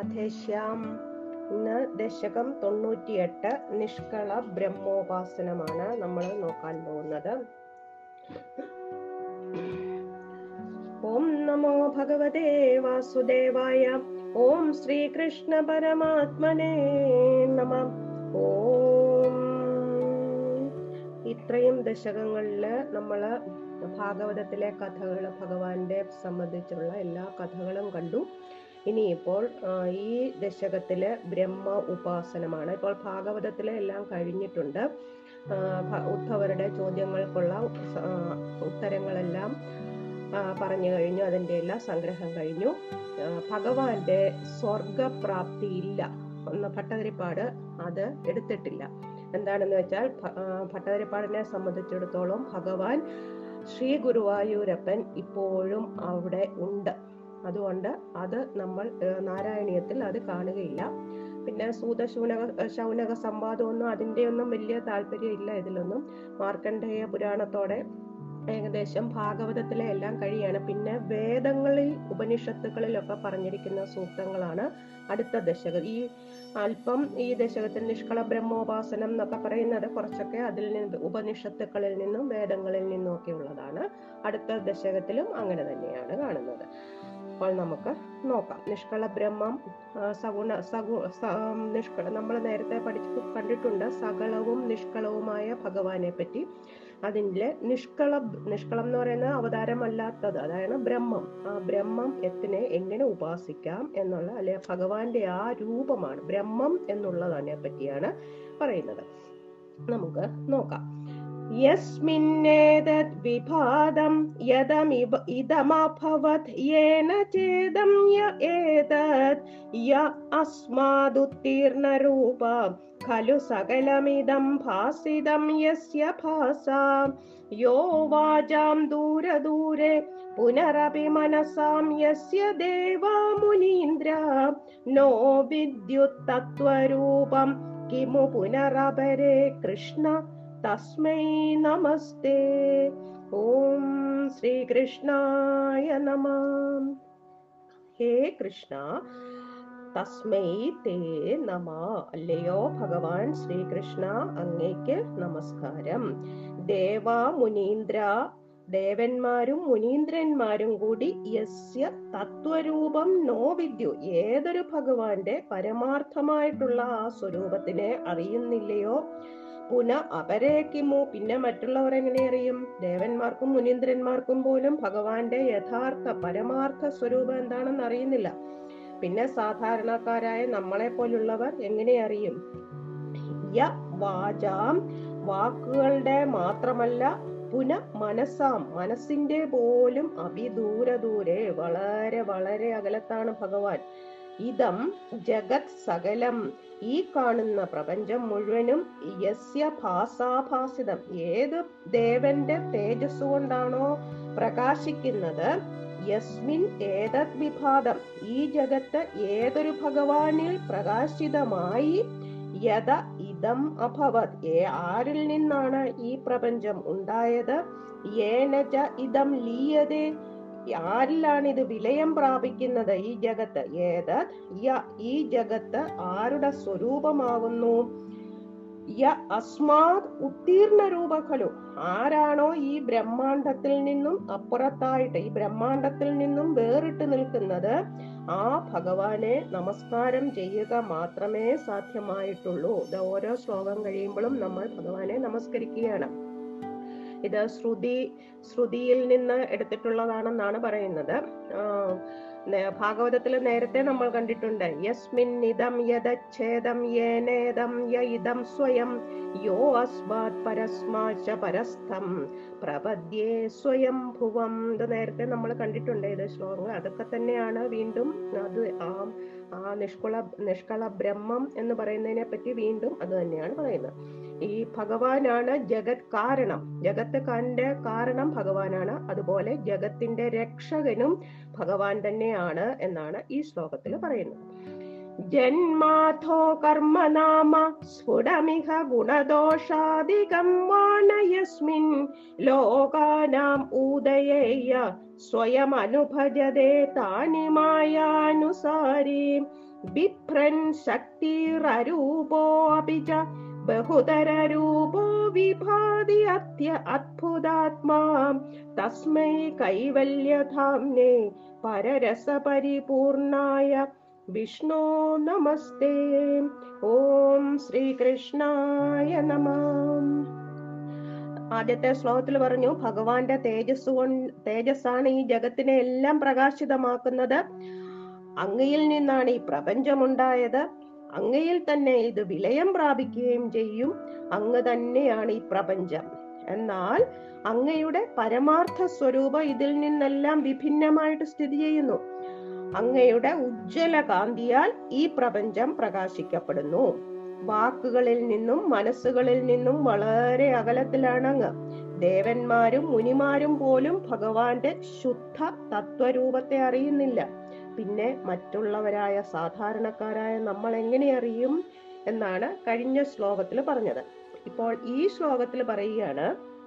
രാധേശ്യാം ഇന്ന് ദശകം തൊണ്ണൂറ്റിയെട്ട് നിഷ്കള ബ്രഹ്മോപാസനമാണ് നമ്മൾ നോക്കാൻ പോകുന്നത് ഓം നമോ ഭഗവതേ വാസുദേവായ ഓം ശ്രീകൃഷ്ണ പരമാത്മനേ നമ ഓം ഇത്രയും ദശകങ്ങളില് നമ്മള് ഭാഗവതത്തിലെ കഥകൾ ഭഗവാന്റെ സംബന്ധിച്ചുള്ള എല്ലാ കഥകളും കണ്ടു ഇനിയിപ്പോൾ ആ, ഈ ദശകത്തില് ബ്രഹ്മ ഉപാസനമാണ് ഇപ്പോൾ ഭാഗവതത്തിലെ എല്ലാം കഴിഞ്ഞിട്ടുണ്ട് ആ, ഭ- ഉദ്ധവരുടെ ചോദ്യങ്ങൾക്കുള്ള സ- ആ, ഉത്തരങ്ങളെല്ലാം ആ, പറഞ്ഞു കഴിഞ്ഞു അതിൻ്റെ എല്ലാം സംഗ്രഹം കഴിഞ്ഞു ആ, ഭഗവാന്റെ സ്വർഗപ്രാപ്തി ഇല്ല ഒന്ന് ഭട്ടതിരിപ്പാട് അത് എടുത്തിട്ടില്ല എന്താണെന്ന് വെച്ചാൽ ഭ- ആ, ഭട്ടതിരിപ്പാടിനെ സംബന്ധിച്ചിടത്തോളം ഭഗവാൻ ശ്രീ ഗുരുവായൂരപ്പൻ ഇപ്പോഴും അവിടെ ഉണ്ട് അതുകൊണ്ട് അത് നമ്മൾ ഏഹ്, നാരായണീയത്തിൽ അത് കാണുകയില്ല പിന്നെ സൂത ശൂനക ശൗനക സംവാദമൊന്നും അതിൻ്റെ ഒന്നും വലിയ താല്പര്യം ഇല്ല ഇതിലൊന്നും മാർക്കണ്ഡേയ പുരാണത്തോടെ ഏകദേശം ഭാഗവതത്തിലെ എല്ലാം കഴിയാണ് പിന്നെ വേദങ്ങളിൽ ഉപനിഷത്തുകളിലൊക്കെ പറഞ്ഞിരിക്കുന്ന സൂക്തങ്ങളാണ് അടുത്ത ദശകം ഈ അല്പം ഈ ദശകത്തിൽ നിഷ്കള ബ്രഹ്മോപാസനം എന്നൊക്കെ പറയുന്നത് കുറച്ചൊക്കെ അതിൽ നിന്ന് ഉപനിഷത്തുക്കളിൽ നിന്നും വേദങ്ങളിൽ നിന്നും ഒക്കെ ഉള്ളതാണ് അടുത്ത ദശകത്തിലും അങ്ങനെ തന്നെയാണ് കാണുന്നത് അപ്പോൾ നമുക്ക് നോക്കാം നിഷ്കള ബ്രഹ്മം ആ, സഗുണ സഗു സ- ആം, നിഷ്കള നമ്മൾ നേരത്തെ പഠിച്ചു കണ്ടിട്ടുണ്ട് സകളവും നിഷ്കളവുമായ ഭഗവാനെ പറ്റി അതിൻ്റെ നിഷ്കള നിഷ്കളം എന്ന് പറയുന്നത് അവതാരമല്ലാത്തത് അതായത് ബ്രഹ്മം ആ ബ്രഹ്മം എത്തിനെ എങ്ങനെ ഉപാസിക്കാം എന്നുള്ള അല്ലെ ഭഗവാന്റെ ആ രൂപമാണ് ബ്രഹ്മം എന്നുള്ളതിനെ പറ്റിയാണ് പറയുന്നത് നമുക്ക് നോക്കാം യസ്മിന്നേതദ് വിഭാദം യദമിവ ഇദമഭവത് യേന ചേദം യ ഏതത് യ അസ്മാദുത്തീർണരൂപ ഖലു സകലമിദം ഭാസിതം യസ്യ ഭാസാ യോ വാചാം ദൂരദൂരെ പുനരപി മനസാം യസ്യ ദേവാ മുനീന്ദ്ര നോ വിദ്യുത് തത്വരൂപം കിമു പുനരപരേ കൃഷ്ണ തസ്മൈ നമസ്തേ ഓം ശ്രീകൃഷ്ണായ നമ ഹേ കൃഷ്ണ തസ്മൈ തേ നമ അല്ലയോ ഭഗവാൻ ശ്രീകൃഷ്ണ അങ്ങേക്ക് നമസ്കാരം ദേവ മുനീന്ദ്ര ദേവന്മാരും മുനീന്ദ്രന്മാരും കൂടി യസ്യ തത്വരൂപം നോ വിദ്യു ഏതൊരു ഭഗവാന്റെ പരമാർത്ഥമായിട്ടുള്ള ആ സ്വരൂപത്തിനെ അറിയുന്നില്ലയോ പുന അപരേക്കിമോ പിന്നെ മറ്റുള്ളവർ എങ്ങനെ അറിയും ദേവന്മാർക്കും മുനീന്ദ്രന്മാർക്കും പോലും ഭഗവാന്റെ യഥാർത്ഥ പരമാർത്ഥ സ്വരൂപം എന്താണെന്ന് അറിയുന്നില്ല പിന്നെ സാധാരണക്കാരായ നമ്മളെ പോലുള്ളവർ എങ്ങനെ അറിയും യ വാചാം വാക്കുകളുടെ മാത്രമല്ല പുന മനസ്സാം മനസ്സിന്റെ പോലും അഭിദൂര ദൂരെ വളരെ വളരെ അകലത്താണ് ഭഗവാൻ ഇതം ജഗത് സകലം ഈ കാണുന്ന പ്രപഞ്ചം മുഴുവനും യസ്യ ഭാസാഭാസിതം ഏത് ദേവന്റെ തേജസ് കൊണ്ടാണോ പ്രകാശിക്കുന്നത് യസ്മിൻ ഏതത് വിഭാതം ഈ ജഗത്ത് ഏതൊരു ഭഗവാനിൽ പ്രകാശിതമായി യഥ ഇതം അഭവത് ഏ ആരിൽ നിന്നാണ് ഈ പ്രപഞ്ചം ഉണ്ടായത് ഏനജ ഇതം ലീയതേ ആരിലാണ് ഇത് വിലയം പ്രാപിക്കുന്നത് ഈ ജഗത്ത് ഏത് യ ഈ ജഗത്ത് ആരുടെ സ്വരൂപമാകുന്നു യ അസ്മാത് ഉത്തീർണ രൂപഖലു ആരാണോ ഈ ബ്രഹ്മാണ്ടത്തിൽ നിന്നും അപ്പുറത്തായിട്ട് ഈ ബ്രഹ്മാണ്ടത്തിൽ നിന്നും വേറിട്ട് നിൽക്കുന്നത് ആ ഭഗവാനെ നമസ്കാരം ചെയ്യുക മാത്രമേ സാധ്യമായിട്ടുള്ളൂ ഇത് ഓരോ ശ്ലോകം കഴിയുമ്പോഴും നമ്മൾ ഭഗവാനെ നമസ്കരിക്കുകയാണ് ഇത് ശ്രുതി ശ്രുതിയിൽ നിന്ന് എടുത്തിട്ടുള്ളതാണെന്നാണ് പറയുന്നത് ആ, നേ- ഭാഗവതത്തിൽ നേരത്തെ നമ്മൾ കണ്ടിട്ടുണ്ട് യസ്മിൻ ഇതം യദച്ഛേദം യേനേദം യ ഇതം സ്വയം യോ അസ്മാത് പരസ്മാച്ച പരസ്ഥം പ്രപദ്യേ സ്വയം ഭുവം ഇത് നേരത്തെ നമ്മൾ കണ്ടിട്ടുണ്ട് ഇത് ശ്ലോകങ്ങൾ അതൊക്കെ തന്നെയാണ് വീണ്ടും അത് ആ ആ നിഷ്കുള നിഷ്കള ബ്രഹ്മം എന്ന് പറയുന്നതിനെ പറ്റി വീണ്ടും അത് തന്നെയാണ് പറയുന്നത് ഈ ഭഗവാനാണ് ജഗത് കാരണം ജഗത്ത് കണ്ട കാരണം ഭഗവാനാണ് അതുപോലെ ജഗത്തിന്റെ രക്ഷകനും ഭഗവാൻ തന്നെയാണ് എന്നാണ് ഈ ശ്ലോകത്തിൽ പറയുന്നത് ജന്മാഥോ കർമ്മനാമ സ്ഫുടമിഹ ഗുണദോഷാദികം വാണയസ്മിൻ ലോകാനാം ഊദയേയ സ്വയം അനുഭജതേ താനി മായാനുസാരി ബിഭ്രൻ ശക്തിരൂപോപി ച ബഹുതരൂപോ വിഭാതി അത്യ അദ്ഭുതാത്മാ തസ്മൈ കൈവല്യധാംനെ പരരസപരിപൂർണായ വിഷ്ണു നമസ്തേ ഓം ശ്രീകൃഷ്ണായ നമഃ ആദ്യത്തെ ശ്ലോകത്തിൽ പറഞ്ഞു ഭഗവാന്റെ തേജസ് കൊണ്ട് തേജസ്സാണ് ഈ ജഗത്തിനെ എല്ലാം പ്രകാശിതമാക്കുന്നത് അങ്ങയിൽ നിന്നാണ് ഈ പ്രപഞ്ചമുണ്ടായത് അങ്ങയിൽ തന്നെ ഇത് വിലയം പ്രാപിക്കുകയും ചെയ്യും അങ്ങ് തന്നെയാണ് ഈ പ്രപഞ്ചം എന്നാൽ അങ്ങയുടെ പരമാർത്ഥ സ്വരൂപം ഇതിൽ നിന്നെല്ലാം വിഭിന്നമായിട്ട് സ്ഥിതി ചെയ്യുന്നു അങ്ങയുടെ ഉജ്ജ്വല കാന്തിയാൽ ഈ പ്രപഞ്ചം പ്രകാശിക്കപ്പെടുന്നു വാക്കുകളിൽ നിന്നും മനസ്സുകളിൽ നിന്നും വളരെ അകലത്തിലാണ് അങ്ങ് ദേവന്മാരും മുനിമാരും പോലും ഭഗവാന്റെ ശുദ്ധ തത്വരൂപത്തെ അറിയുന്നില്ല പിന്നെ മറ്റുള്ളവരായ സാധാരണക്കാരായ നമ്മൾ എങ്ങനെ അറിയും എന്നാണ് കഴിഞ്ഞ ശ്ലോകത്തിൽ പറഞ്ഞത് ഇപ്പോൾ ഈ ശ്ലോകത്തിൽ പറയുകയാണ്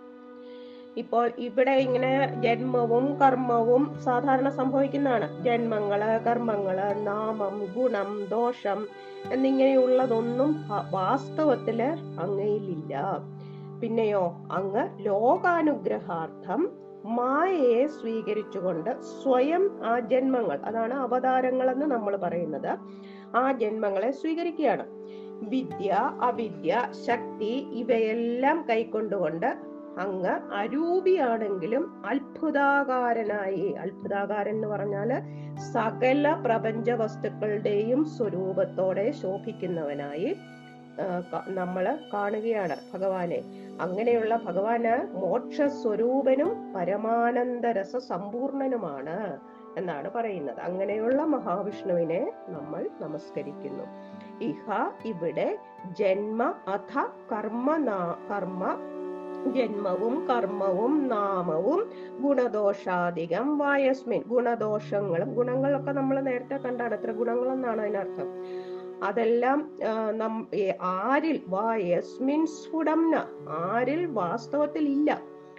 ഇപ്പോൾ ഇവിടെ ഇങ്ങനെ ജന്മവും കർമ്മവും സാധാരണ സംഭവിക്കുന്നതാണ് ജന്മങ്ങള് കർമ്മങ്ങള് നാമം ഗുണം ദോഷം എന്നിങ്ങനെയുള്ളതൊന്നും ഭ- വാസ്തവത്തില് അങ്ങയിലില്ല പിന്നെയോ അങ്ങ് ലോകാനുഗ്രഹാർത്ഥം മായയെ സ്വീകരിച്ചുകൊണ്ട് സ്വയം ആ ജന്മങ്ങൾ അതാണ് അവതാരങ്ങൾ എന്ന് നമ്മൾ പറയുന്നത് ആ ജന്മങ്ങളെ സ്വീകരിക്കുകയാണ് വിദ്യ അവിദ്യ ശക്തി ഇവയെല്ലാം കൈക്കൊണ്ടുകൊണ്ട് അങ്ങ് അരൂപിയാണെങ്കിലും അത്ഭുതാകാരനായി അത്ഭുതാകാരൻ എന്ന് പറഞ്ഞാല് സകല പ്രപഞ്ച വസ്തുക്കളുടെയും സ്വരൂപത്തോടെ ശോഭിക്കുന്നവനായി ആ, ക- നമ്മള് കാണുകയാണ് ഭഗവാനെ അങ്ങനെയുള്ള ഭഗവാന് മോക്ഷ സ്വരൂപനും പരമാനന്ദ രസ സമ്പൂർണനുമാണ് എന്നാണ് പറയുന്നത് അങ്ങനെയുള്ള മഹാവിഷ്ണുവിനെ നമ്മൾ നമസ്കരിക്കുന്നു ഇഹ ഇവിടെ ജന്മ അഥ കർമ്മ നാ- കർമ്മ ജന്മവും കർമ്മവും നാമവും ഗുണദോഷാധികം വായസ്മിൻ ഗുണദോഷങ്ങളും ഗുണങ്ങളൊക്കെ നമ്മൾ നേരത്തെ കണ്ടാണ് എത്ര ഗുണങ്ങളെന്നാണ് അതിനർത്ഥം അതെല്ലാം ആ, നം- ഏ, ആരിൽ വായസ്മിൻ സ്ഫുടംന ആരിൽ വാസ്തവത്തിൽ ഇല്ല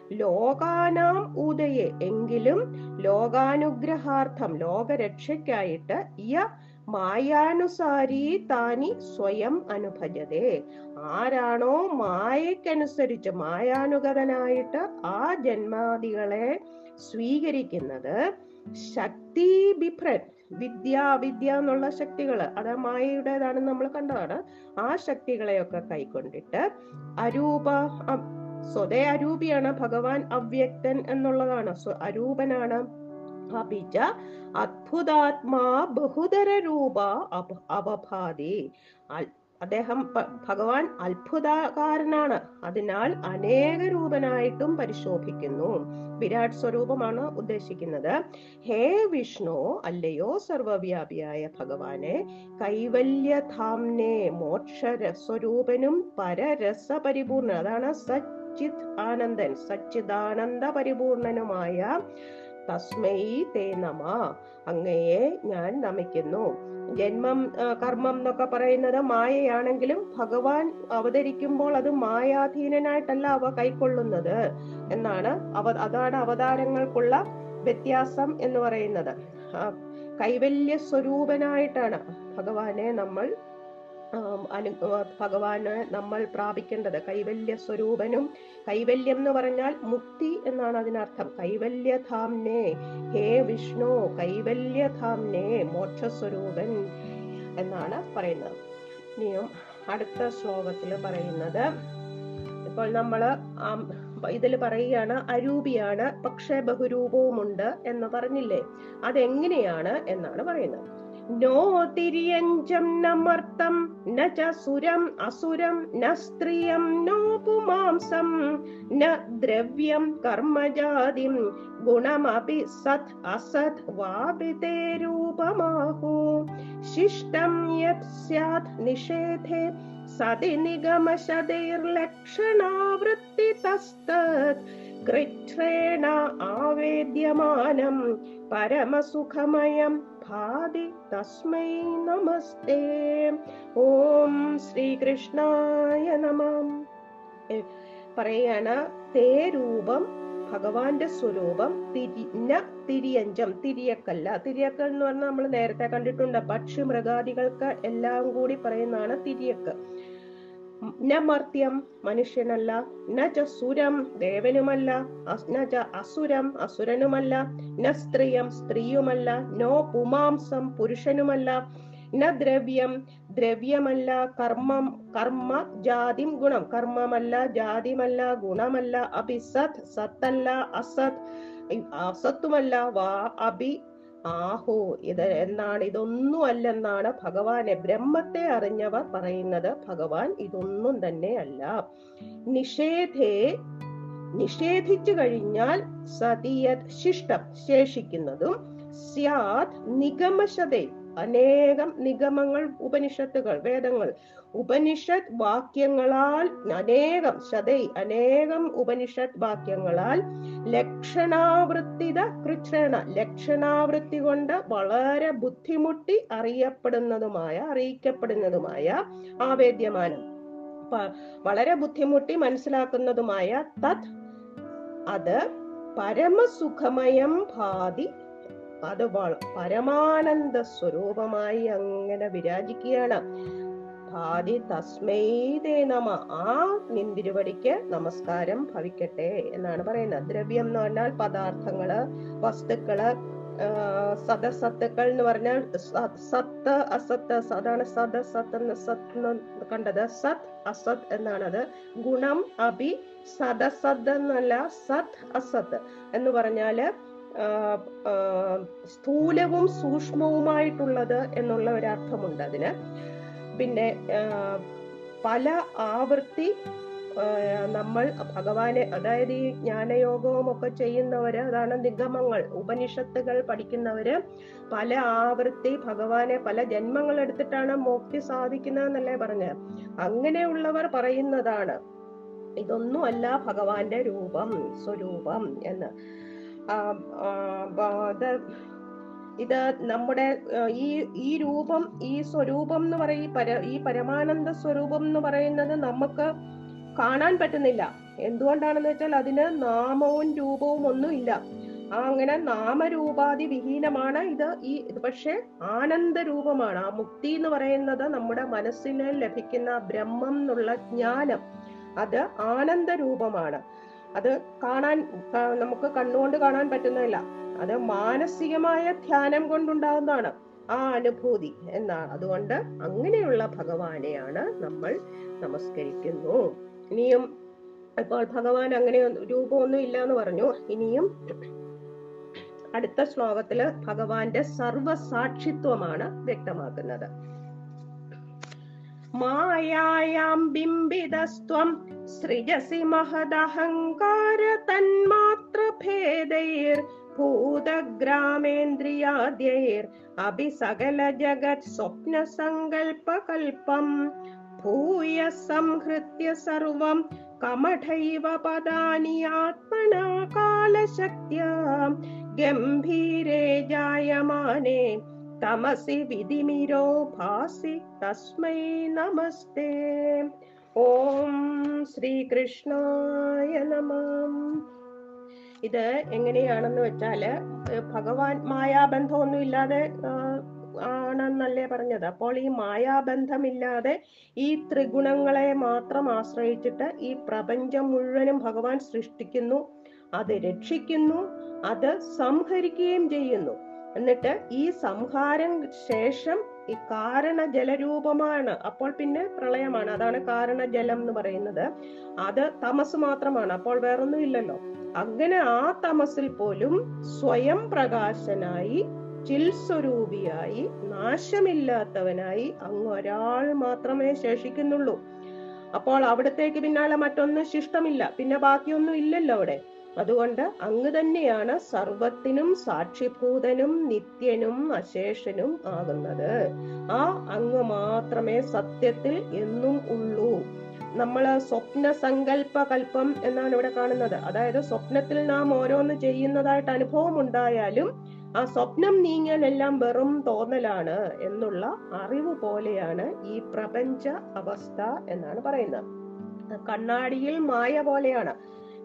ലോകാനാം ഉദയെ എങ്കിലും ലോകാനുഗ്രഹാർത്ഥം ലോകരക്ഷയ്ക്കായിട്ട് യ മായാനുസാരി താനി സ്വയം അനുഭജതേ ആരാണോ മായക്കനുസരിച്ച് മായാനുഗതനായിട്ട് ആ ജന്മാദികളെ സ്വീകരിക്കുന്നത് ശക്തി ബിഭ്രൻ വിദ്യ അവിദ്യ എന്നുള്ള ശക്തികള് അത് മായയുടേതാണെന്ന് നമ്മൾ കണ്ടതാണ് ആ ശക്തികളെയൊക്കെ കൈക്കൊണ്ടിട്ട് അരൂപ അ- സ്വതേ അരൂപിയാണ് ഭഗവാൻ അവ്യക്തൻ എന്നുള്ളതാണ് സ്വ- അരൂപനാണ് അപിച്ച അദ്ഭുതാത്മാ ബഹുതര രൂപ അപ- അവഭാതി അൽ- അദ്ദേഹം പ- ഭഗവാൻ അത്ഭുതകാരനാണ് അതിനാൽ അനേക രൂപനായിട്ടും പരിശോഭിക്കുന്നു വിരാട് സ്വരൂപമാണ് ഉദ്ദേശിക്കുന്നത് ഹേ വിഷ്ണു അല്ലയോ സർവവ്യാപിയായ ഭഗവാനെ കൈവല്യധാംനെ മോക്ഷ സ്വരൂപനും പരരസ പരിപൂർണ അതാണ് സച്ചിത് ആനന്ദൻ സച്ചിദാനന്ദ പരിപൂർണനുമായ തസ്മൈ തേ നമ അങ്ങയെ ഞാൻ നമിക്കുന്നു ജന്മം ആ, കർമ്മം എന്നൊക്കെ പറയുന്നത് മായയാണെങ്കിലും ഭഗവാൻ അവതരിക്കുമ്പോൾ അത് മായാധീനനായിട്ടല്ല അവ കൈക്കൊള്ളുന്നത് എന്നാണ് അവ അതാണ് അവതാരങ്ങൾക്കുള്ള വ്യത്യാസം എന്ന് പറയുന്നത് ആ, കൈവല്യ സ്വരൂപനായിട്ടാണ് ഭഗവാനെ നമ്മൾ ആം, അനു ആ, ഭഗവാനെ നമ്മൾ പ്രാപിക്കേണ്ടത് കൈവല്യ സ്വരൂപനും കൈവല്യം എന്ന് പറഞ്ഞാൽ മുക്തി എന്നാണ് അതിനർത്ഥം കൈവല്യധാംനെ ഹേ വിഷ്ണു കൈവല്യധാംനെ മോക്ഷസ്വരൂപൻ എന്നാണ് പറയുന്നത് ഇനിയും അടുത്ത ശ്ലോകത്തിൽ പറയുന്നത് ഇപ്പോൾ നമ്മള് ഇതിൽ പറയുകയാണ് അരൂപിയാണ് പക്ഷെ ബഹുരൂപവുമുണ്ട് എന്ന് പറഞ്ഞില്ലേ അതെങ്ങനെയാണ് എന്നാണ് പറയുന്നത് നോ തിര്യഞ്ചം നമർത്തം ന ച സുരം അസുരം ന സ്ത്രിയം നോ പുമാംസം ന ദ്രവ്യം കർമ്മജാതിം ഗുണമപി സത് അസത് വാപിതേ രൂപമാഹു ശിഷ്ടം യത് സ്യാത് നിഷേധേ സതി നിഗമശതൈർലക്ഷണാവൃത്തി തസ്തത് കൃച്ഛ്രേണ ആവേദ്യമാനം പരമസുഖമയം ഭാതി തസ്മൈ നമസ്തേ ഓം ശ്രീകൃഷ്ണായ നമ പറയാണ് തേ രൂപം ഭഗവാന്റെ സ്വരൂപം തിരിഞ്ഞ തിരിയഞ്ചം തിരിയക്കല്ല തിരിയക്കൽ എന്ന് പറഞ്ഞാൽ നമ്മൾ നേരത്തെ കണ്ടിട്ടുണ്ട് പക്ഷി മൃഗാദികൾക്ക് എല്ലാം കൂടി പറയുന്നതാണ് തിരിയക്ക് ന മർത്യം മനുഷ്യനല്ല ന ച സുരം ദേവനുമല്ല അസ്- ന ച അസുരം അസുരനുമല്ല ന സ്ത്രീയം സ്ത്രീയുമല്ല നോ പുമാംസം പുരുഷനുമല്ല ന ദ്രവ്യം ദ്രവ്യമല്ല കർമ്മം കർമ്മ ജാതിം ഗുണം കർമ്മമല്ല ജാതിമല്ല ഗുണമല്ല അഭി സത് സത്തല്ല അസത് അസത്തുമല്ല വാ അഭി ആഹോ ഇത് എന്നാണ് ഇതൊന്നും അല്ലെന്നാണ് ഭഗവാനെ ബ്രഹ്മത്തെ അറിഞ്ഞവർ പറയുന്നത് ഭഗവാൻ ഇതൊന്നും തന്നെ അല്ല നിഷേധേ നിഷേധിച്ചു കഴിഞ്ഞാൽ സതിയത് ശിഷ്ടം ശേഷിക്കുന്നതും സ്യാത് നിഗമശതേ അനേകം നിഗമങ്ങൾ ഉപനിഷത്തുകൾ വേദങ്ങൾ ഉപനിഷത് വാക്യങ്ങളാൽ അനേകം ശതൈ അനേകം ഉപനിഷത് വാക്യങ്ങളാൽ ലക്ഷണാവൃത്തിത കൃച്ഛണ ലക്ഷണാവൃത്തി കൊണ്ട് വളരെ ബുദ്ധിമുട്ടി അറിയപ്പെടുന്നതുമായ അറിയിക്കപ്പെടുന്നതുമായ ആവേദ്യമാനം പ- വളരെ ബുദ്ധിമുട്ടി മനസ്സിലാക്കുന്നതുമായ തത് അത് പരമസുഖമയം ഭാതി അത് വള- പരമാനന്ദ സ്വരൂപമായി അങ്ങനെ വിരാജിക്കുകയാണ് ഭാതി തസ്മൈ തേ നമ ആ നിന്തിരുവടിക്ക് നമസ്കാരം ഭവിക്കട്ടെ എന്നാണ് പറയുന്നത് ദ്രവ്യം എന്ന് പറഞ്ഞാൽ പദാർത്ഥങ്ങള് വസ്തുക്കള് ആ, സദസത്തുക്കൾ എന്ന് പറഞ്ഞാൽ സ- സത്ത് അസത്ത് അതാണ് സദ സത്ത് എന്ന് സത്ത് എന്ന് കണ്ടത് സത് അസത് എന്നാണത് ഗുണം അഭി സദസദ് എന്നല്ല സത് അസത്ത് എന്ന് പറഞ്ഞാല് ആ, ആ, സ്ഥൂലവും സൂക്ഷ്മവുമായിട്ടുള്ളത് എന്നുള്ള ഒരു അർത്ഥമുണ്ട് അതിന് പിന്നെ ആ, പല ആവൃത്തി ആ, നമ്മൾ ഭഗവാനെ അതായത് ഈ ജ്ഞാനയോഗവും ഒക്കെ ചെയ്യുന്നവര് അതാണ് നിഗമങ്ങൾ ഉപനിഷത്തുകൾ പഠിക്കുന്നവര് പല ആവൃത്തി ഭഗവാനെ പല ജന്മങ്ങൾ എടുത്തിട്ടാണ് മോക്തി സാധിക്കുന്നതെന്നല്ലേ പറഞ്ഞത് അങ്ങനെയുള്ളവർ പറയുന്നതാണ് ഇതൊന്നും അല്ല ഭഗവാന്റെ രൂപം സ്വരൂപം എന്ന് ആ, ആ, ബ- അത് ഇത് നമ്മുടെ ആ, ഈ ഈ രൂപം ഈ സ്വരൂപം എന്ന് പറയും ഈ പര ഈ പരമാനന്ദ സ്വരൂപം എന്ന് പറയുന്നത് നമുക്ക് കാണാൻ പറ്റുന്നില്ല എന്തുകൊണ്ടാണെന്ന് വെച്ചാൽ അതിന് നാമവും രൂപവും ഒന്നും ഇല്ല ആ അങ്ങനെ നാമരൂപാതി വിഹീനമാണ് ഇത് ഈ ഇത് പക്ഷെ ആനന്ദ രൂപമാണ് ആ മുക്തി എന്ന് പറയുന്നത് നമ്മുടെ മനസ്സിന് ലഭിക്കുന്ന ബ്രഹ്മം എന്നുള്ള ജ്ഞാനം അത് ആനന്ദ രൂപമാണ് അത് കാണാൻ ക- നമുക്ക് കണ്ണുകൊണ്ട് കാണാൻ പറ്റുന്നില്ല അത് മാനസികമായ ധ്യാനം കൊണ്ടുണ്ടാകുന്നതാണ് ആ അനുഭൂതി എന്നാണ് അതുകൊണ്ട് അങ്ങനെയുള്ള ഭഗവാനെയാണ് നമ്മൾ നമസ്കരിക്കുന്നു ഇനിയും ഇപ്പോൾ ഭഗവാൻ അങ്ങനെ ഒന്ന് രൂപമൊന്നും ഇല്ല എന്ന് പറഞ്ഞു ഇനിയും അടുത്ത ശ്ലോകത്തില് ഭഗവാന്റെ സർവസാക്ഷിത്വമാണ് വ്യക്തമാക്കുന്നത് മായായാം ബിംബിതസ്ത്വം സൃജസി മഹദഹങ്കാര തന്മാത്രഭേദൈർ ഭൂതഗ്രാമേന്ദ്രിയാദ്യൈർ അഭി സകല ജഗത് സ്വപ്ന സങ്കൽപ്പകൽപ്പം ഭൂയ സംഹൃത്യ സർവം കമഠൈവ പദാനി ആത്മനാ കാലശക്ത്യ ഗംഭീരേ ജായമാനേ തമസി വിധിമിരോ ഭാസി തസ്മൈ നമസ്തേ ഓം ശ്രീകൃഷ്ണായ നമം ഇത് എങ്ങനെയാണെന്ന് വെച്ചാല് ഏഹ് ഭഗവാൻ മായാബന്ധമൊന്നും ഇല്ലാതെ ആഹ് ആണെന്നല്ലേ പറഞ്ഞത് അപ്പോൾ ഈ മായാബന്ധമില്ലാതെ ഈ ത്രിഗുണങ്ങളെ മാത്രം ആശ്രയിച്ചിട്ട് ഈ പ്രപഞ്ചം മുഴുവനും ഭഗവാൻ സൃഷ്ടിക്കുന്നു അത് രക്ഷിക്കുന്നു അത് സംഹരിക്കുകയും ചെയ്യുന്നു എന്നിട്ട് ഈ സംഹാരം ശേഷം ഈ കാരണ ജലരൂപമാണ് അപ്പോൾ പിന്നെ പ്രളയമാണ് അതാണ് കാരണ ജലം എന്ന് പറയുന്നത് അത് തമസ് മാത്രമാണ് അപ്പോൾ വേറൊന്നും ഇല്ലല്ലോ അങ്ങനെ ആ തമസിൽ പോലും സ്വയം പ്രകാശനായി ചിൽസ്വരൂപിയായി നാശമില്ലാത്തവനായി അങ്ങ് ഒരാൾ മാത്രമേ ശേഷിക്കുന്നുള്ളൂ അപ്പോൾ അവിടത്തേക്ക് പിന്നാലെ മറ്റൊന്നും ശിഷ്ടമില്ല പിന്നെ ബാക്കിയൊന്നും ഇല്ലല്ലോ അവിടെ അതുകൊണ്ട് അങ്ങ് തന്നെയാണ് സർവത്തിനും സാക്ഷിഭൂതനും നിത്യനും അശേഷനും ആകുന്നത് ആ അങ്ങ് മാത്രമേ സത്യത്തിൽ എന്നും ഉള്ളൂ നമ്മള് സ്വപ്ന സങ്കല്പ കൽപ്പം എന്നാണ് ഇവിടെ കാണുന്നത് അതായത് സ്വപ്നത്തിൽ നാം ഓരോന്ന് ചെയ്യുന്നതായിട്ട് അനുഭവം ഉണ്ടായാലും ആ സ്വപ്നം നീങ്ങിയാൽ എല്ലാം വെറും തോന്നലാണ് എന്നുള്ള അറിവ് പോലെയാണ് ഈ പ്രപഞ്ച അവസ്ഥ എന്നാണ് പറയുന്നത് കണ്ണാടിയിൽ മായ പോലെയാണ്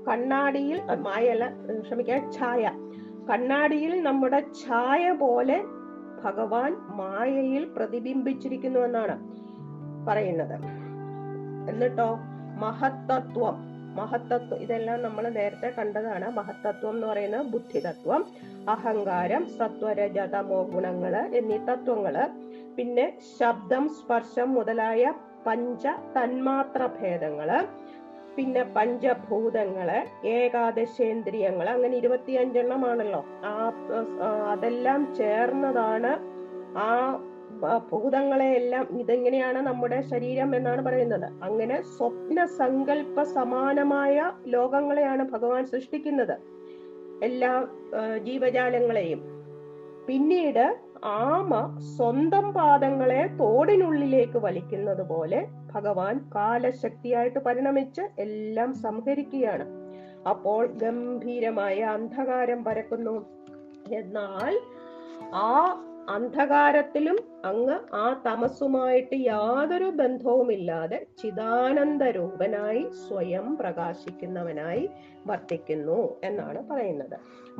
കണ്ണാടിയിൽ അഹ് മായല്ല ഉം, ക്ഷമിക്കാൻ ഛായ കണ്ണാടിയിൽ നമ്മുടെ ഛായ പോലെ ഭഗവാൻ മായയിൽ പ്രതിബിംബിച്ചിരിക്കുന്നു എന്നാണ് പറയുന്നത് എന്നിട്ടോ മഹത്തത്വം മഹത്തത്വം ഇതെല്ലാം നമ്മൾ നേരത്തെ കണ്ടതാണ് മഹത്തത്വം എന്ന് പറയുന്നത് ബുദ്ധിതത്വം അഹങ്കാരം സത്വരജതമോ ഗുണങ്ങള് എന്നീ തത്വങ്ങള് പിന്നെ ശബ്ദം സ്പർശം മുതലായ പഞ്ച തന്മാത്ര ഭേദങ്ങള് പിന്നെ പഞ്ചഭൂതങ്ങള് ഏകാദശേന്ദ്രിയങ്ങള് അങ്ങനെ ഇരുപത്തിയഞ്ചെണ്ണമാണല്ലോ ആ ആ, അതെല്ലാം ചേർന്നതാണ് ആ ആ, ഭൂതങ്ങളെ എല്ലാം ഇതെങ്ങനെയാണ് നമ്മുടെ ശരീരം എന്നാണ് പറയുന്നത് അങ്ങനെ സ്വപ്ന സങ്കല്പ സമാനമായ ലോകങ്ങളെയാണ് ഭഗവാൻ സൃഷ്ടിക്കുന്നത് എല്ലാ ആ, ജീവജാലങ്ങളെയും പിന്നീട് ആമ സ്വന്തം പാദങ്ങളെ തോടിനുള്ളിലേക്ക് വലിക്കുന്നത് പോലെ ഭഗവാൻ കാലശക്തിയായിട്ട് പരിണമിച്ച് എല്ലാം സംഹരിക്കുകയാണ് അപ്പോൾ ഗംഭീരമായ അന്ധകാരം പരക്കുന്നു എന്നാൽ ആ അന്ധകാരത്തിലും അങ്ങ് ആ തമസുമായിട്ട് യാതൊരു ബന്ധവുമില്ലാതെ ചിദാനന്ദ രൂപനായി സ്വയം പ്രകാശിക്കുന്നവനായി വർത്തിക്കുന്നു എന്നാണ് പറയുന്നത്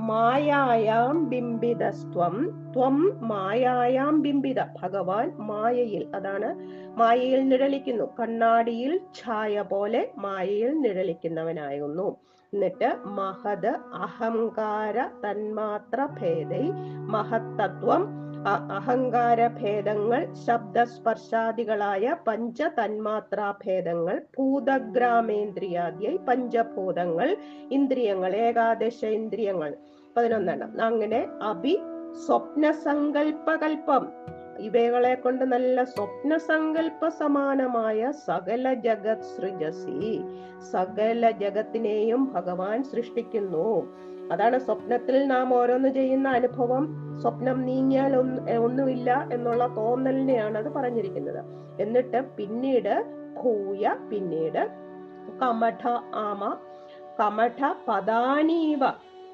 മായായാം ബിംബിതസ്ത്വം ത്വം മായായാം ബിംബിത ഭഗവാൻ മായയിൽ അതാണ് മായയിൽ നിഴലിക്കുന്നു കണ്ണാടിയിൽ ഛായ പോലെ മായയിൽ നിഴലിക്കുന്നവനായിരുന്നു എന്നിട്ട് മഹത് അഹങ്കാര തന്മാത്ര ഭേദൈ മഹത്തത്വം അ- അഹങ്കാര ഭേദങ്ങൾ ശബ്ദസ്പർശാദികളായ പഞ്ച തന്മാത്രാ ഭേദങ്ങൾ ഭൂതഗ്രാമേന്ദ്രിയാദിയായി പഞ്ചഭൂതങ്ങൾ ഇന്ദ്രിയങ്ങൾ ഏകാദശ ഇന്ദ്രിയങ്ങൾ പതിനൊന്നെണ്ണം അങ്ങനെ അഭി സ്വപ്ന സങ്കല്പകൽപ്പം ഇവകളെ കൊണ്ട് നല്ല സ്വപ്ന സങ്കല്പ സമാനമായ സകല ജഗത് സൃജസി സകല ജഗത്തിനെയും ഭഗവാൻ സൃഷ്ടിക്കുന്നു അതാണ് സ്വപ്നത്തിൽ നാം ഓരോന്ന് ചെയ്യുന്ന അനുഭവം സ്വപ്നം നീങ്ങിയാൽ ഒന്ന് ഒന്നുമില്ല എന്നുള്ള തോന്നലിനെയാണ് അത് പറഞ്ഞിരിക്കുന്നത് എന്നിട്ട് പിന്നീട് ഭൂയ പിന്നീട് കമഠ ആമ കമഠ പദാനീവ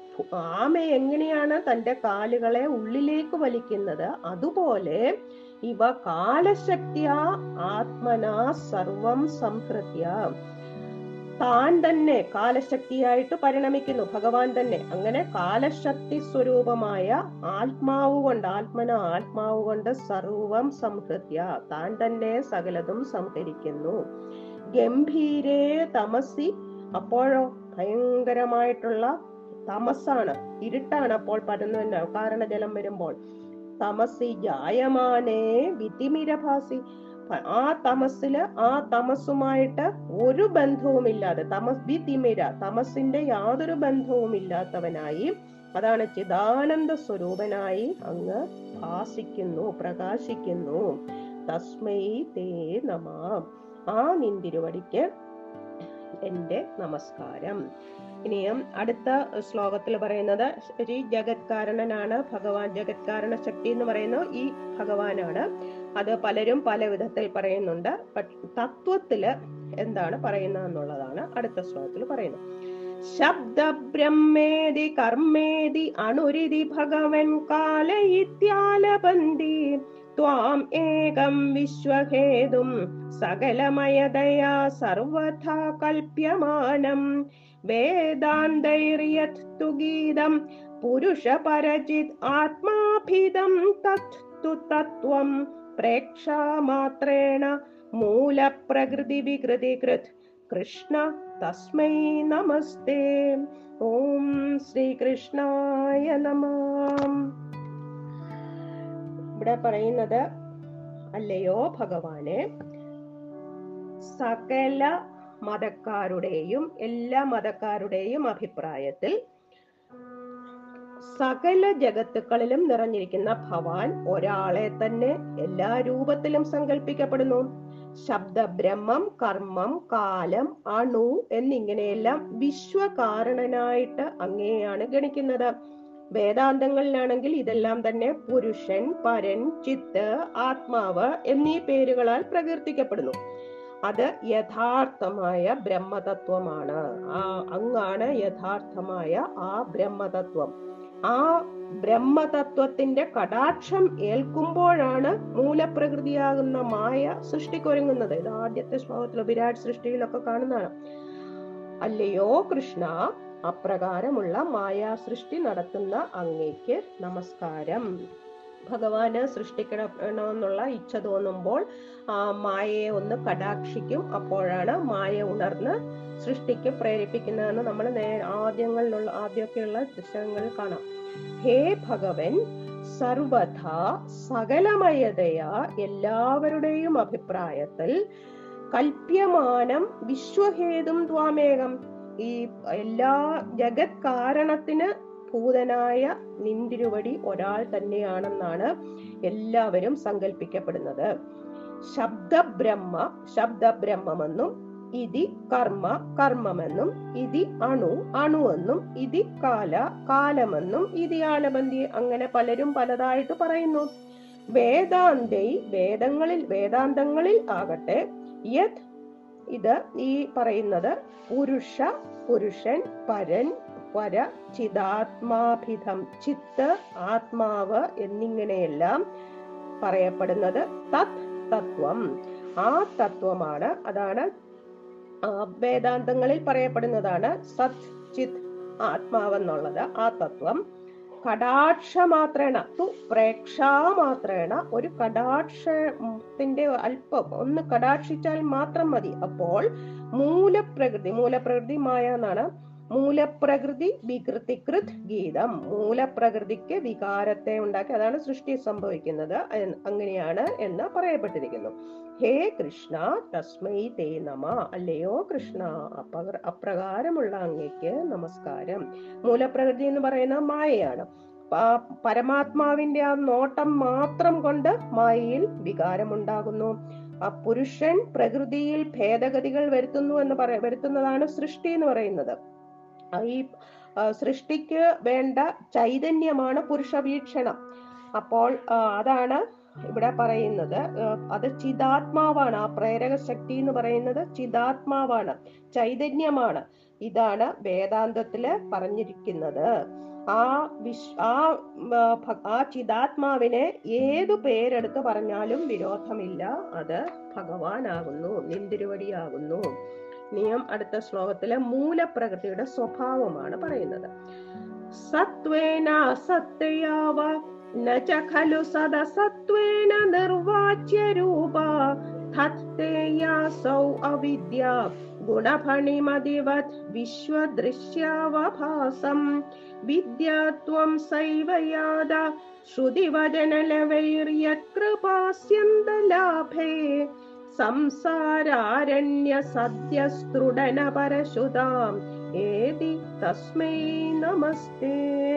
ആമ എങ്ങനെയാണ് തന്റെ കാലുകളെ ഉള്ളിലേക്ക് വലിക്കുന്നത് അതുപോലെ ഇവ കാലശക്തിയ ആത്മനാ സർവം സംഹൃത്യ താൻ തന്നെ കാലശക്തിയായിട്ട് പരിണമിക്കുന്നു ഭഗവാൻ തന്നെ അങ്ങനെ കാലശക്തി സ്വരൂപമായ ആത്മാവ് കൊണ്ട് ആത്മന ആത്മാവ് കൊണ്ട് സർവം സംഹൃത്യ താൻ തന്നെ സകലതും സംഹരിക്കുന്നു ഗംഭീരേ തമസി അപ്പോഴോ ഭയങ്കരമായിട്ടുള്ള തമസാണ് ഇരുട്ടാണ് അപ്പോൾ പരന്നുവന്റെ കാരണജലം വരുമ്പോൾ തമസി ജായമാനേ വിധിമിരഭാസി പ- ആ തമസില് ആ തമസുമായിട്ട് ഒരു ബന്ധവുമില്ലാതെ തമസ് വിതിമിര തമസിന്റെ യാതൊരു ബന്ധവും ഇല്ലാത്തവനായി അതാണ് ചിദാനന്ദ സ്വരൂപനായി അങ്ങ് ഭാസിക്കുന്നു പ്രകാശിക്കുന്നു തസ്മൈ തേ നമ ആ നിന്തിരുവടിക്ക് എന്റെ നമസ്കാരം ഇനിയും അടുത്ത ശ്ലോകത്തിൽ പറയുന്നത് ശ്രീ ജഗത്കാരണനാണ് ഭഗവാൻ ജഗത്കാരണ ശക്തി എന്ന് പറയുന്ന ഈ ഭഗവാനാണ് അത് പലരും പല വിധത്തിൽ പറയുന്നുണ്ട് ബട്ട് തത്വത്തില് എന്താണ് പറയുന്നത് എന്നുള്ളതാണ് അടുത്ത ശ്ലോകത്തിൽ പറയുന്നത് ശബ്ദ ബ്രഹ്മേതി കർമ്മേതി അണുരിതി ഭഗവൻ കാലയിത്യാലപന്തി ത്വാം ഏകം വിശ്വഹേതും സകലമയതയാ സർവഥാ കൽപ്യമാനം വേദാന്തൈര്യത് തു ഗീതം പുരുഷ പരചിത് ആത്മാഭിതം തത് തു തത്വം പ്രേക്ഷാമാത്രേണ മൂലപ്രകൃതി വികൃതി കൃത് കൃഷ്ണ തസ്മൈ നമസ്തേ ഓം ശ്രീകൃഷ്ണായ നമ ഇവിടെ പറയുന്നത് അല്ലയോ ഭഗവാനെ സകല മതക്കാരുടെയും എല്ലാ മതക്കാരുടെയും അഭിപ്രായത്തിൽ സകല ജഗത്തുക്കളിലും നിറഞ്ഞിരിക്കുന്ന ഭവാൻ ഒരാളെ തന്നെ എല്ലാ രൂപത്തിലും സങ്കല്പിക്കപ്പെടുന്നു ശബ്ദ ബ്രഹ്മം കർമ്മം കാലം അണു എന്നിങ്ങനെയെല്ലാം വിശ്വകാരണനായിട്ട് അങ്ങനെയാണ് ഗണിക്കുന്നത് വേദാന്തങ്ങളിലാണെങ്കിൽ ഇതെല്ലാം തന്നെ പുരുഷൻ പരൻ ചിത്ത് ആത്മാവ് എന്നീ പേരുകളാൽ പ്രകീർത്തിക്കപ്പെടുന്നു അത് യഥാർത്ഥമായ ബ്രഹ്മതത്വമാണ് ആ അങ്ങാണ് യഥാർത്ഥമായ ആ ബ്രഹ്മതത്വം ആ ബ്രഹ്മതത്വത്തിന്റെ കടാക്ഷം ഏൽക്കുമ്പോഴാണ് മൂലപ്രകൃതിയാകുന്ന മായ സൃഷ്ടിക്കൊരുങ്ങുന്നത് ഇത് ആദ്യത്തെ ശ്ലോകത്തിൽ വിരാട് സൃഷ്ടിയിലൊക്കെ കാണുന്നതാണ് അല്ലയോ കൃഷ്ണ അപ്രകാരമുള്ള മായാ സൃഷ്ടി നടത്തുന്ന അങ്ങേക്ക് നമസ്കാരം ഭഗവാന് സൃഷ്ടിക്കണമെന്നുള്ള ഇച്ഛ തോന്നുമ്പോൾ ആ മായയെ ഒന്ന് കടാക്ഷിക്കും അപ്പോഴാണ് മായ ഉണർന്ന് സൃഷ്ടിക്ക് പ്രേരിപ്പിക്കുന്നതെന്ന് നമ്മൾ നേ ആദ്യങ്ങളിലുള്ള ആദ്യമൊക്കെയുള്ള ദൃശ്യങ്ങളിൽ കാണാം ഹേ ഭഗവൻ സർവഥ സകലമയതയാ എല്ലാവരുടെയും അഭിപ്രായത്തിൽ കൽപ്യമാനം വിശ്വഹേതും ത്വാമേകം ഈ എല്ലാ ജഗത് കാരണത്തിന് ഭൂതനായ നിന്തിരുവടി ഒരാൾ തന്നെയാണെന്നാണ് എല്ലാവരും സങ്കല്പിക്കപ്പെടുന്നത് ശബ്ദബ്രഹ്മ ശബ്ദബ്രഹ്മമെന്നും ഇതി കർമ്മ കർമ്മമെന്നും ഇതി അണു അണുവെന്നും ഇതി കാല കാലമെന്നും ഇതി ആലബന്ധി അങ്ങനെ പലരും പലതായിട്ട് പറയുന്നു വേദാന്തൈ വേദങ്ങളിൽ വേദാന്തങ്ങളിൽ ആകട്ടെ യത് ഇത് ഈ പറയുന്നത് പുരുഷ പുരുഷൻ പരൻ പര ചിതാത്മാഭിധം ചിത്ത് ആത്മാവ് എന്നിങ്ങനെയെല്ലാം പറയപ്പെടുന്നത് തത് തത്വം ആ തത്വമാണ് അതാണ് ആ, വേദാന്തങ്ങളിൽ പറയപ്പെടുന്നതാണ് സത് ചിത് ആത്മാവെന്നുള്ളത് ആ തത്വം കടാക്ഷമാത്രേണ തു പ്രേക്ഷാമാത്രേണ ഒരു കടാക്ഷത്തിന്റെ അല്പം ഒന്ന് കടാക്ഷിച്ചാൽ മാത്രം മതി അപ്പോൾ മൂലപ്രകൃതി മൂലപ്രകൃതി മായ എന്നാണ് മൂലപ്രകൃതി വികൃതികൃത് ഗീതം മൂലപ്രകൃതിക്ക് വികാരത്തെ ഉണ്ടാക്കി അതാണ് സൃഷ്ടി സംഭവിക്കുന്നത് എന്ന് അങ്ങനെയാണ് എന്ന് പറയപ്പെട്ടിരിക്കുന്നു ഹേ കൃഷ്ണ തസ്മൈ തേ നമ അല്ലയോ കൃഷ്ണ അപകർ അപ്രകാരമുള്ള അങ്ങയ്ക്ക് നമസ്കാരം മൂലപ്രകൃതി എന്ന് പറയുന്ന മായയാണ് പ- പരമാത്മാവിന്റെ ആ നോട്ടം മാത്രം കൊണ്ട് മായയിൽ വികാരമുണ്ടാകുന്നു ആ പുരുഷൻ പ്രകൃതിയിൽ ഭേദഗതികൾ വരുത്തുന്നു എന്ന് പറ വരുത്തുന്നതാണ് സൃഷ്ടി എന്ന് പറയുന്നത് ആ ഈ ആ, സൃഷ്ടിക്ക് വേണ്ട ചൈതന്യമാണ് പുരുഷ വീക്ഷണം അപ്പോൾ ആ, അതാണ് ഇവിടെ പറയുന്നത് ആ, അത് ചിതാത്മാവാണ് ആ പ്രേരക ശക്തി എന്ന് പറയുന്നത് ചിതാത്മാവാണ് ചൈതന്യമാണ് ഇതാണ് വേദാന്തത്തില് പറഞ്ഞിരിക്കുന്നത് ആ വിശ് ആ ഉം, ആ, ഭ- ആ ചിതാത്മാവിനെ ഏതു പേരെടുത്ത് പറഞ്ഞാലും വിരോധമില്ല അത് ഭഗവാനാകുന്നു നിന്തിരുവടിയാകുന്നു നിയം അടുത്ത ശ്ലോകത്തിലെ മൂലപ്രകൃതിയുടെ സ്വഭാവമാണ് പറയുന്നത് സത്വേന സത്യയാവ ന ച ഖലു സദസത്വേന നിർവാച്യ രൂപ തത്തേയാസൗ അവിദ്യ ഗുണഫണിമതിവത് വിശ്വദൃശ്യാവഭാസം വിദ്യാത്വം സൈവ യാത ശ്രുതിവചനലവൈര്യത്കൃപാസ്യന്തലാഭേ സംസാരാരണ്യ സദ്യസ്തൃടന പരശുതാം ഏതി തസ്മൈ നമസ്തേ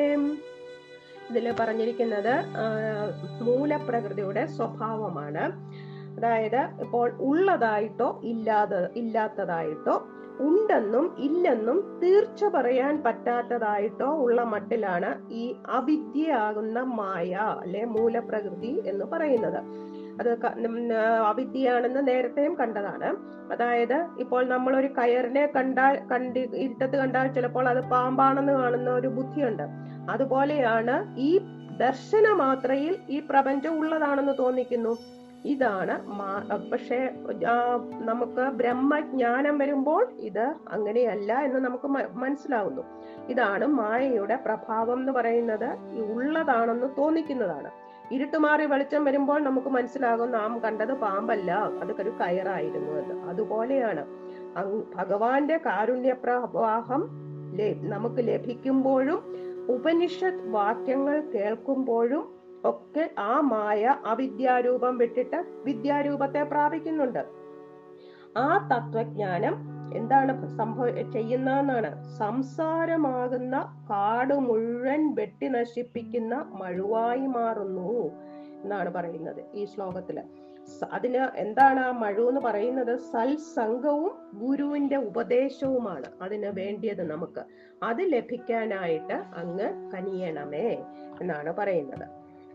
ഇതില് പറഞ്ഞിരിക്കുന്നത് ആ, മൂലപ്രകൃതിയുടെ സ്വഭാവമാണ് അതായത് ഇപ്പോൾ ഉള്ളതായിട്ടോ ഇല്ലാതെ ഇല്ലാത്തതായിട്ടോ ഉണ്ടെന്നും ഇല്ലെന്നും തീർച്ച പറയാൻ പറ്റാത്തതായിട്ടോ ഉള്ള മട്ടിലാണ് ഈ അവിദ്യയാകുന്ന മായ അല്ലെ മൂലപ്രകൃതി എന്ന് പറയുന്നത് അത് ക- ഉം, ആ, അവിദ്യയാണെന്ന് നേരത്തെയും കണ്ടതാണ് അതായത് ഇപ്പോൾ നമ്മൾ ഒരു കയറിനെ കണ്ടാൽ കണ്ടി ഇരുട്ടത്ത് കണ്ടാൽ ചിലപ്പോൾ അത് പാമ്പാണെന്ന് കാണുന്ന ഒരു ബുദ്ധിയുണ്ട് അതുപോലെയാണ് ഈ ദർശന മാത്രയിൽ ഈ പ്രപഞ്ചം ഉള്ളതാണെന്ന് തോന്നിക്കുന്നു ഇതാണ് മാ- പക്ഷേ ആ, നമുക്ക് ബ്രഹ്മജ്ഞാനം വരുമ്പോൾ ഇത് അങ്ങനെയല്ല എന്ന് നമുക്ക് മ- മനസ്സിലാവുന്നു ഇതാണ് മായയുടെ പ്രഭാവം എന്ന് പറയുന്നത് ഈ ഉള്ളതാണെന്ന് തോന്നിക്കുന്നതാണ് ഇരുട്ടുമാറി വെളിച്ചം വരുമ്പോൾ നമുക്ക് മനസ്സിലാകും നാം കണ്ടത് പാമ്പല്ല അത് ഒരു കയറായിരുന്നു എന്ന് അതുപോലെയാണ് അങ് ഭഗവാന്റെ കാരുണ്യ പ്രവാഹം ലെ- നമുക്ക് ലഭിക്കുമ്പോഴും ഉപനിഷത്ത് വാക്യങ്ങൾ കേൾക്കുമ്പോഴും ഒക്കെ ആ മായ അവിദ്യാരൂപം വിട്ടിട്ട് വിദ്യാരൂപത്തെ പ്രാപിക്കുന്നുണ്ട് ആ തത്വജ്ഞാനം എന്താണ് സംഭവ ചെയ്യുന്നതെന്നാണ് സംസാരമാകുന്ന കാട് മുഴുവൻ വെട്ടി നശിപ്പിക്കുന്ന മഴുവായി മാറുന്നു എന്നാണ് പറയുന്നത് ഈ ശ്ലോകത്തില് സ- അതിന് എന്താണ് ആ മഴു എന്ന് പറയുന്നത് സൽസംഗവും ഗുരുവിന്റെ ഉപദേശവുമാണ് അതിന് വേണ്ടിയത് നമുക്ക് അത് ലഭിക്കാനായിട്ട് അങ്ങ് കനിയണമേ എന്നാണ് പറയുന്നത്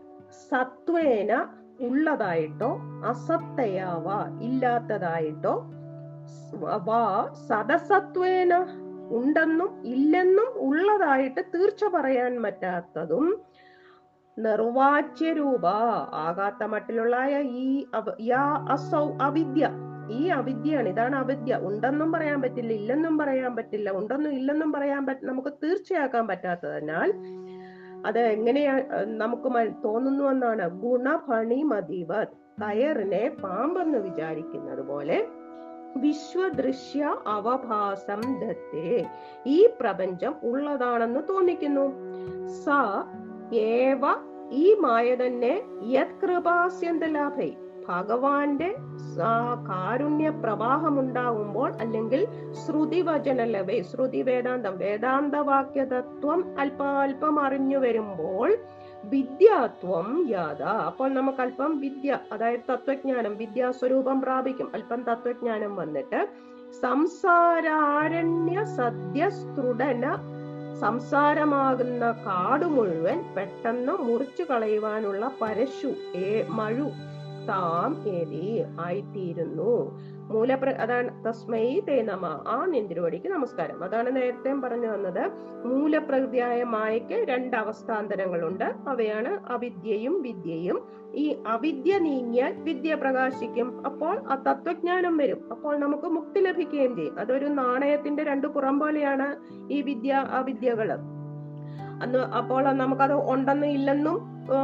സത്വേന ഉള്ളതായിട്ടോ അസത്തയാവ ഇല്ലാത്തതായിട്ടോ സ് വാ സദസത്വേന ഉണ്ടെന്നും ഇല്ലെന്നും ഉള്ളതായിട്ട് തീർച്ച പറയാൻ പറ്റാത്തതും നിർവാച്യരൂപ ആകാത്ത മട്ടിലുള്ള ഈ അവ- യാ അസൗ അവിദ്യ ഈ അവിദ്യയാണ് ഇതാണ് അവിദ്യ ഉണ്ടെന്നും പറയാൻ പറ്റില്ല ഇല്ലെന്നും പറയാൻ പറ്റില്ല ഉണ്ടെന്നും ഇല്ലെന്നും പറയാൻ പറ്റ നമുക്ക് തീർച്ചയാക്കാൻ പറ്റാത്തതിനാൽ അത് എങ്ങനെയാ അഹ് നമുക്ക് മ- തോന്നുന്നു എന്നാണ് ഗുണഫണി മതിവത് കയറിനെ പാമ്പെന്ന് വിചാരിക്കുന്നത് പോലെ വിശ്വദൃശ്യ അവഭാസം ദത്തേ ഈ പ്രപഞ്ചം ഉള്ളതാണെന്ന് തോന്നിക്കുന്നു സ ഏവ ഈ മായ തന്നെ യത് കൃപാസ്യന്ത ലാഭൈ ഭഗവാന്റെ സ- കാരുണ്യ പ്രവാഹം ഉണ്ടാകുമ്പോൾ അല്ലെങ്കിൽ ശ്രുതി വചന ലഭേ ശ്രുതി വേദാന്തം വേദാന്ത വാക്യതത്വം അല്പാൽപം അറിഞ്ഞു വരുമ്പോൾ വിദ്യാത്വം യാത അപ്പോൾ നമുക്ക് അല്പം വിദ്യ അതായത് തത്വജ്ഞാനം വിദ്യാസ്വരൂപം പ്രാപിക്കും അല്പം തത്വജ്ഞാനം വന്നിട്ട് സംസാരാരണ്യ സദ്യസ്ത്രുടന സംസാരമാകുന്ന കാട് മുഴുവൻ പെട്ടെന്ന് മുറിച്ചു കളയുവാനുള്ള പരശു ഏ മഴു താം ഏതി ആയിത്തീരുന്നു മൂലപ്ര അതാണ് തസ്മൈ തേ നമ ആ നിന്തിരുവടിക്ക് നമസ്കാരം അതാണ് നേരത്തെ പറഞ്ഞു വന്നത് മൂലപ്രകൃതിയായ മായയ്ക്ക് രണ്ട് അവസ്ഥാന്തരങ്ങളുണ്ട് അവയാണ് അവിദ്യയും വിദ്യയും ഈ അവിദ്യ നീങ്ങിയാൽ വിദ്യ പ്രകാശിക്കും അപ്പോൾ ആ തത്വജ്ഞാനം വരും അപ്പോൾ നമുക്ക് മുക്തി ലഭിക്കുകയും ചെയ്യും അതൊരു നാണയത്തിന്റെ രണ്ട് പുറം പോലെയാണ് ഈ വിദ്യ അവിദ്യകള് അന്ന് അപ്പോൾ നമുക്കത് ഉണ്ടെന്നും ഇല്ലെന്നും ആ,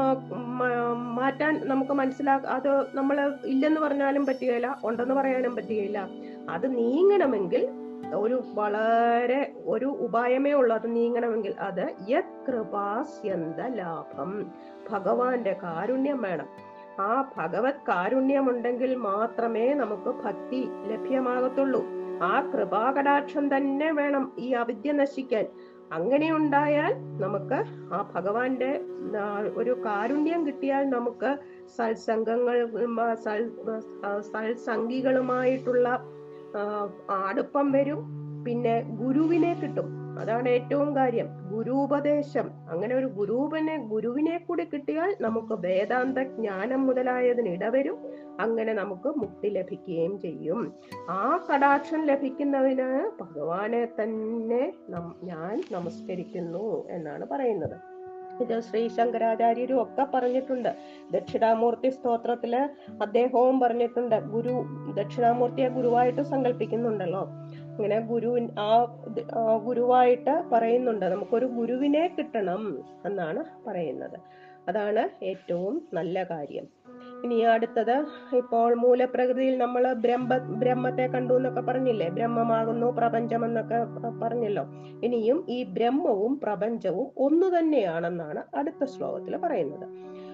മ- മാറ്റാൻ നമുക്ക് മനസ്സിലാ അത് നമ്മൾ ഇല്ലെന്ന് പറഞ്ഞാലും പറ്റുകയില്ല ഉണ്ടെന്ന് പറയാനും പറ്റുകയില്ല അത് നീങ്ങണമെങ്കിൽ ഒരു വളരെ ഒരു ഉപായമേ ഉള്ളൂ അത് നീങ്ങണമെങ്കിൽ അത് യത് കൃപാസ്യന്ത ലാഭം ഭഗവാന്റെ കാരുണ്യം വേണം ആ ഭഗവത് കാരുണ്യമുണ്ടെങ്കിൽ മാത്രമേ നമുക്ക് ഭക്തി ലഭ്യമാകത്തുള്ളൂ ആ കൃപാകടാക്ഷം തന്നെ വേണം ഈ അവിദ്യ നശിക്കാൻ അങ്ങനെ ഉണ്ടായാൽ നമുക്ക് ആ ഭഗവാന്റെ ആ, ഒരു കാരുണ്യം കിട്ടിയാൽ നമുക്ക് സത്സംഗങ്ങൾ ഉം, ആ, സൽ ആ, സത്സംഗികളുമായിട്ടുള്ള ആ, അടുപ്പം വരും പിന്നെ ഗുരുവിനെ കിട്ടും അതാണ് ഏറ്റവും കാര്യം ഗുരുപദേശം അങ്ങനെ ഒരു ഗുരുവിനെ ഗുരുവിനെ കൂടി കിട്ടിയാൽ നമുക്ക് വേദാന്ത ജ്ഞാനം മുതലായതിന് ഇടവരും അങ്ങനെ നമുക്ക് മുക്തി ലഭിക്കുകയും ചെയ്യും ആ കടാക്ഷം ലഭിക്കുന്നതിന് ഭഗവാനെ തന്നെ നം- ഞാൻ നമസ്കരിക്കുന്നു എന്നാണ് പറയുന്നത് ഇത് ശ്രീ ശങ്കരാചാര്യരും ഒക്കെ പറഞ്ഞിട്ടുണ്ട് ദക്ഷിണാമൂർത്തി സ്തോത്രത്തില് അദ്ദേഹവും പറഞ്ഞിട്ടുണ്ട് ഗുരു ദക്ഷിണാമൂർത്തിയെ ഗുരുവായിട്ട് സങ്കല്പിക്കുന്നുണ്ടല്ലോ ഇങ്ങനെ ഗുരു ആ ദ- ആ ഗുരുവായിട്ട് പറയുന്നുണ്ട് നമുക്കൊരു ഗുരുവിനെ കിട്ടണം എന്നാണ് പറയുന്നത് അതാണ് ഏറ്റവും നല്ല കാര്യം ഇനി അടുത്തത് ഇപ്പോൾ മൂലപ്രകൃതിയിൽ നമ്മൾ ബ്രഹ്മ ബ്രഹ്മത്തെ കണ്ടു എന്നൊക്കെ പറഞ്ഞില്ലേ ബ്രഹ്മമാകുന്നു പ്രപഞ്ചം എന്നൊക്കെ പ- പറഞ്ഞല്ലോ ഇനിയും ഈ ബ്രഹ്മവും പ്രപഞ്ചവും ഒന്നു തന്നെയാണെന്നാണ് അടുത്ത ശ്ലോകത്തിൽ പറയുന്നത്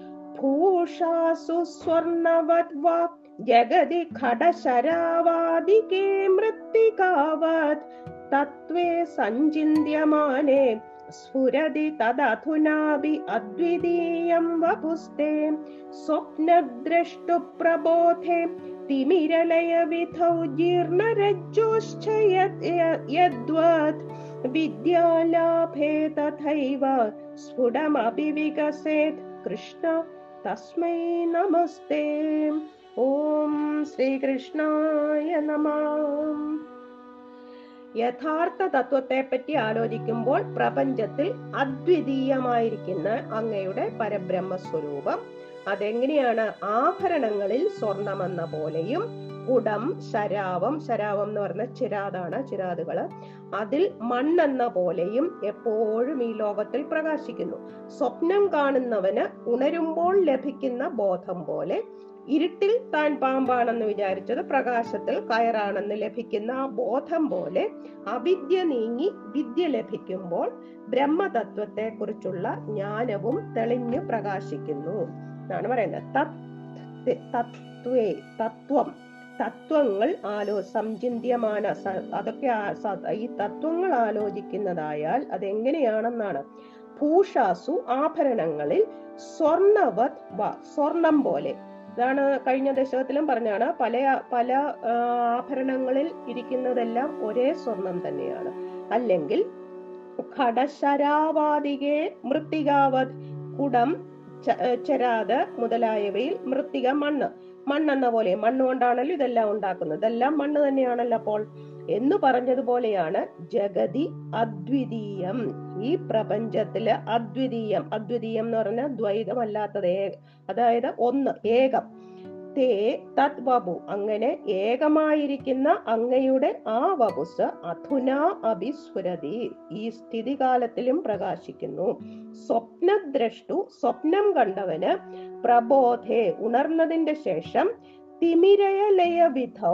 ഭൂഷാസു സ്വർണവത് വാ ജഗതി ഘടശരാവാദികേ മൃത്തികാവത് തത്വേ സഞ്ചിന്യമാനേ സ്ഫുരതി തദധുനാഭി അദ്വിതീയം വപുസ്തേ സ്വപ്നദ്രഷ്ടു പ്രബോധേ തിമിരലയ വിധൗ ജീർണരജ്ജോശ്ച യത്- യ- യദ്വത് വിദ്യാലാഭേ തഥൈവ സ്ഫുടമപി വികസേത് കൃഷ്ണ തസ്മൈ നമസ്തേ ഓം ശ്രീകൃഷ്ണായ നമഃ യഥാർത്ഥ തത്വത്തെ പറ്റി ആലോചിക്കുമ്പോൾ പ്രപഞ്ചത്തിൽ അദ്വിതീയമായിരിക്കുന്ന അങ്ങയുടെ പരബ്രഹ്മ സ്വരൂപം അതെങ്ങനെയാണ് ആഭരണങ്ങളിൽ സ്വർണമെന്ന പോലെയും കുടം ശരാവം ശരാവം എന്ന് പറഞ്ഞ ചിരാതാണ് ചിരാതുകള് അതിൽ മണ്ണെന്ന പോലെയും എപ്പോഴും ഈ ലോകത്തിൽ പ്രകാശിക്കുന്നു സ്വപ്നം കാണുന്നവന് ഉണരുമ്പോൾ ലഭിക്കുന്ന ബോധം പോലെ ഇരുട്ടിൽ താൻ പാമ്പാണെന്ന് വിചാരിച്ചത് പ്രകാശത്തിൽ കയറാണെന്ന് ലഭിക്കുന്ന ആ ബോധം പോലെ അവിദ്യ നീങ്ങി വിദ്യ ലഭിക്കുമ്പോൾ ബ്രഹ്മതത്വത്തെ കുറിച്ചുള്ള ജ്ഞാനവും തെളിഞ്ഞു പ്രകാശിക്കുന്നു എന്നാണ് പറയുന്നത് തത് തത്വേ തത്വം തത്വങ്ങൾ ആലോ സംചിന്യമാണ് സ- അതൊക്കെ ആ- സ- ഈ തത്വങ്ങൾ ആലോചിക്കുന്നതായാൽ അതെങ്ങനെയാണെന്നാണ് ഭൂഷാസു ആഭരണങ്ങളിൽ സ്വർണവത് വ സ്വർണം പോലെ ഇതാണ് കഴിഞ്ഞ ദശകത്തിലും പറഞ്ഞാണ് പല പല ആ, ആഭരണങ്ങളിൽ ഇരിക്കുന്നതെല്ലാം ഒരേ സ്വർണം തന്നെയാണ് അല്ലെങ്കിൽ ഘടശരാവാദികെ മൃത്തികാവത് കുടം ച- ഏ, ചരാത് മുതലായവയിൽ മൃത്തിക മണ്ണ് മണ്ണെന്ന പോലെ മണ്ണ് കൊണ്ടാണല്ലോ ഇതെല്ലാം ഉണ്ടാക്കുന്നത് ഇതെല്ലാം മണ്ണ് തന്നെയാണല്ലോ അപ്പോൾ എന്ന് പറഞ്ഞതുപോലെയാണ് ജഗതി അദ്വിതീയം ഈ പ്രപഞ്ചത്തില് അദ്വിതീയം അദ്വിതീയം എന്ന് പറഞ്ഞാൽ ദ്വൈതമല്ലാത്തത് ഏ- അതായത് ഒന്ന് ഏകം തേ തത് വപു അങ്ങനെ ഏകമായിരിക്കുന്ന അങ്ങയുടെ ആ വപുസ് അധുന അഭിസ്ഫുരതി ഈ സ്ഥിതികാലത്തിലും പ്രകാശിക്കുന്നു സ്വപ്നദ്രഷ്ടു സ്വപ്നം കണ്ടവന് പ്രബോധേ ഉണർന്നതിന്റെ ശേഷം തിമിരയലയ വിധൗ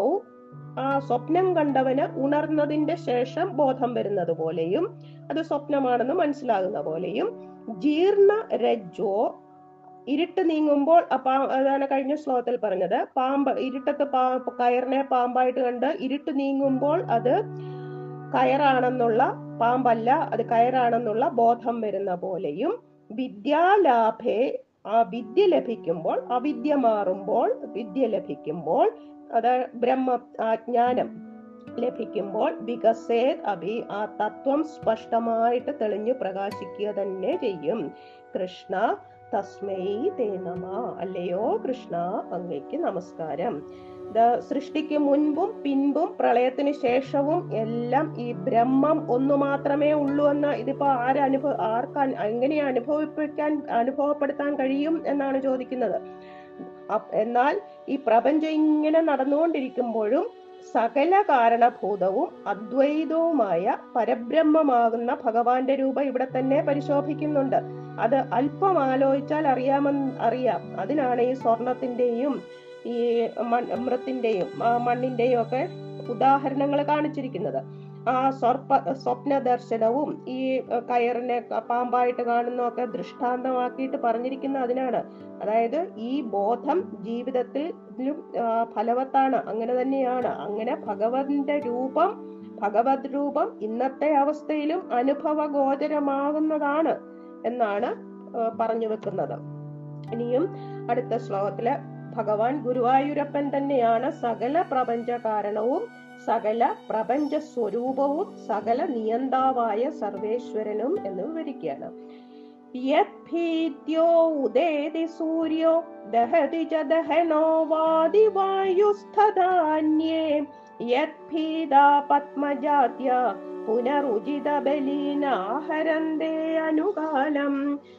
ആ സ്വപ്നം കണ്ടവന് ഉണർന്നതിന്റെ ശേഷം ബോധം വരുന്നത് പോലെയും അത് സ്വപ്നമാണെന്ന് മനസ്സിലാകുന്ന പോലെയും ജീർണ രജ്ജോ ഇരുട്ട് നീങ്ങുമ്പോൾ അപ്പൊ അതാണ് കഴിഞ്ഞ ശ്ലോകത്തിൽ പറഞ്ഞത് പാമ്പ് ഇരുട്ടത്ത് പാ കയറിനെ പാമ്പായിട്ട് കണ്ട് ഇരുട്ട് നീങ്ങുമ്പോൾ അത് കയറാണെന്നുള്ള പാമ്പല്ല അത് കയറാണെന്നുള്ള ബോധം വരുന്ന പോലെയും വിദ്യാലാഭേ ആ വിദ്യ ലഭിക്കുമ്പോൾ അവിദ്യ മാറുമ്പോൾ വിദ്യ ലഭിക്കുമ്പോൾ അത് ബ്രഹ്മ ആ ജ്ഞാനം ലഭിക്കുമ്പോൾ വികസേത് അഭി ആ തത്വം സ്പഷ്ടമായിട്ട് തെളിഞ്ഞു പ്രകാശിക്കുക തന്നെ ചെയ്യും കൃഷ്ണ തസ്മൈ തേ നമ അല്ലയോ കൃഷ്ണ അങ്ങയ്ക്ക് നമസ്കാരം ഇത് സൃഷ്ടിക്ക് മുൻപും പിൻപും പ്രളയത്തിന് ശേഷവും എല്ലാം ഈ ബ്രഹ്മം ഒന്നു മാത്രമേ ഉള്ളൂ എന്ന് ഇതിപ്പോ ആരനുഭവ ആർക്ക് അൻ- എങ്ങനെ അനുഭവിപ്പിക്കാൻ അനുഭവപ്പെടുത്താൻ കഴിയും എന്നാണ് ചോദിക്കുന്നത് അപ്- എന്നാൽ ഈ പ്രപഞ്ചം ഇങ്ങനെ നടന്നുകൊണ്ടിരിക്കുമ്പോഴും സകല കാരണഭൂതവും അദ്വൈതവുമായ പരബ്രഹ്മമാകുന്ന ഭഗവാന്റെ രൂപം ഇവിടെ തന്നെ പരിശോഭിക്കുന്നുണ്ട് അത് അല്പം ആലോചിച്ചാൽ അറിയാമെന്ന് അറിയാം അതിനാണ് ഈ സ്വർണത്തിന്റെയും ഈ മൺ- മൃത്തിന്റെയും ആ മണ്ണിന്റെയും ഒക്കെ ഉദാഹരണങ്ങൾ കാണിച്ചിരിക്കുന്നത് ആ സ്വർപ്പ സ്വപ്ന ദർശനവും ഈ കയറിനെ ക- പാമ്പായിട്ട് കാണുന്നതൊക്കെ ദൃഷ്ടാന്തമാക്കിയിട്ട് പറഞ്ഞിരിക്കുന്ന അതിനാണ് അതായത് ഈ ബോധം ജീവിതത്തിലും ആ, ഫലവത്താണ് അങ്ങനെ തന്നെയാണ് അങ്ങനെ ഭഗവന്റെ രൂപം ഭഗവത് രൂപം ഇന്നത്തെ അവസ്ഥയിലും അനുഭവ ഗോചരമാകുന്നതാണ് എന്നാണ് ആ, പറഞ്ഞു വെക്കുന്നത് ഇനിയും അടുത്ത ശ്ലോകത്തില് ഭഗവാൻ ഗുരുവായൂരപ്പൻ തന്നെയാണ് സകല പ്രപഞ്ച കാരണവും സകല പ്രപഞ്ച സ്വരൂപവും സകല നിയന്താവായ സർവേശ്വരനും എന്ന് വിവരിക്കുകയാണ് യദ്ഭീത്യോ ഉദേതി സൂര്യോ ദഹതി ച ദഹനോ വാതി വായുസ്ഥധാന്യേ യദ്ഭീതാ പത്മജാത്യ പുനരുചിത ബലീനാഹരന്തേ അനുകാലം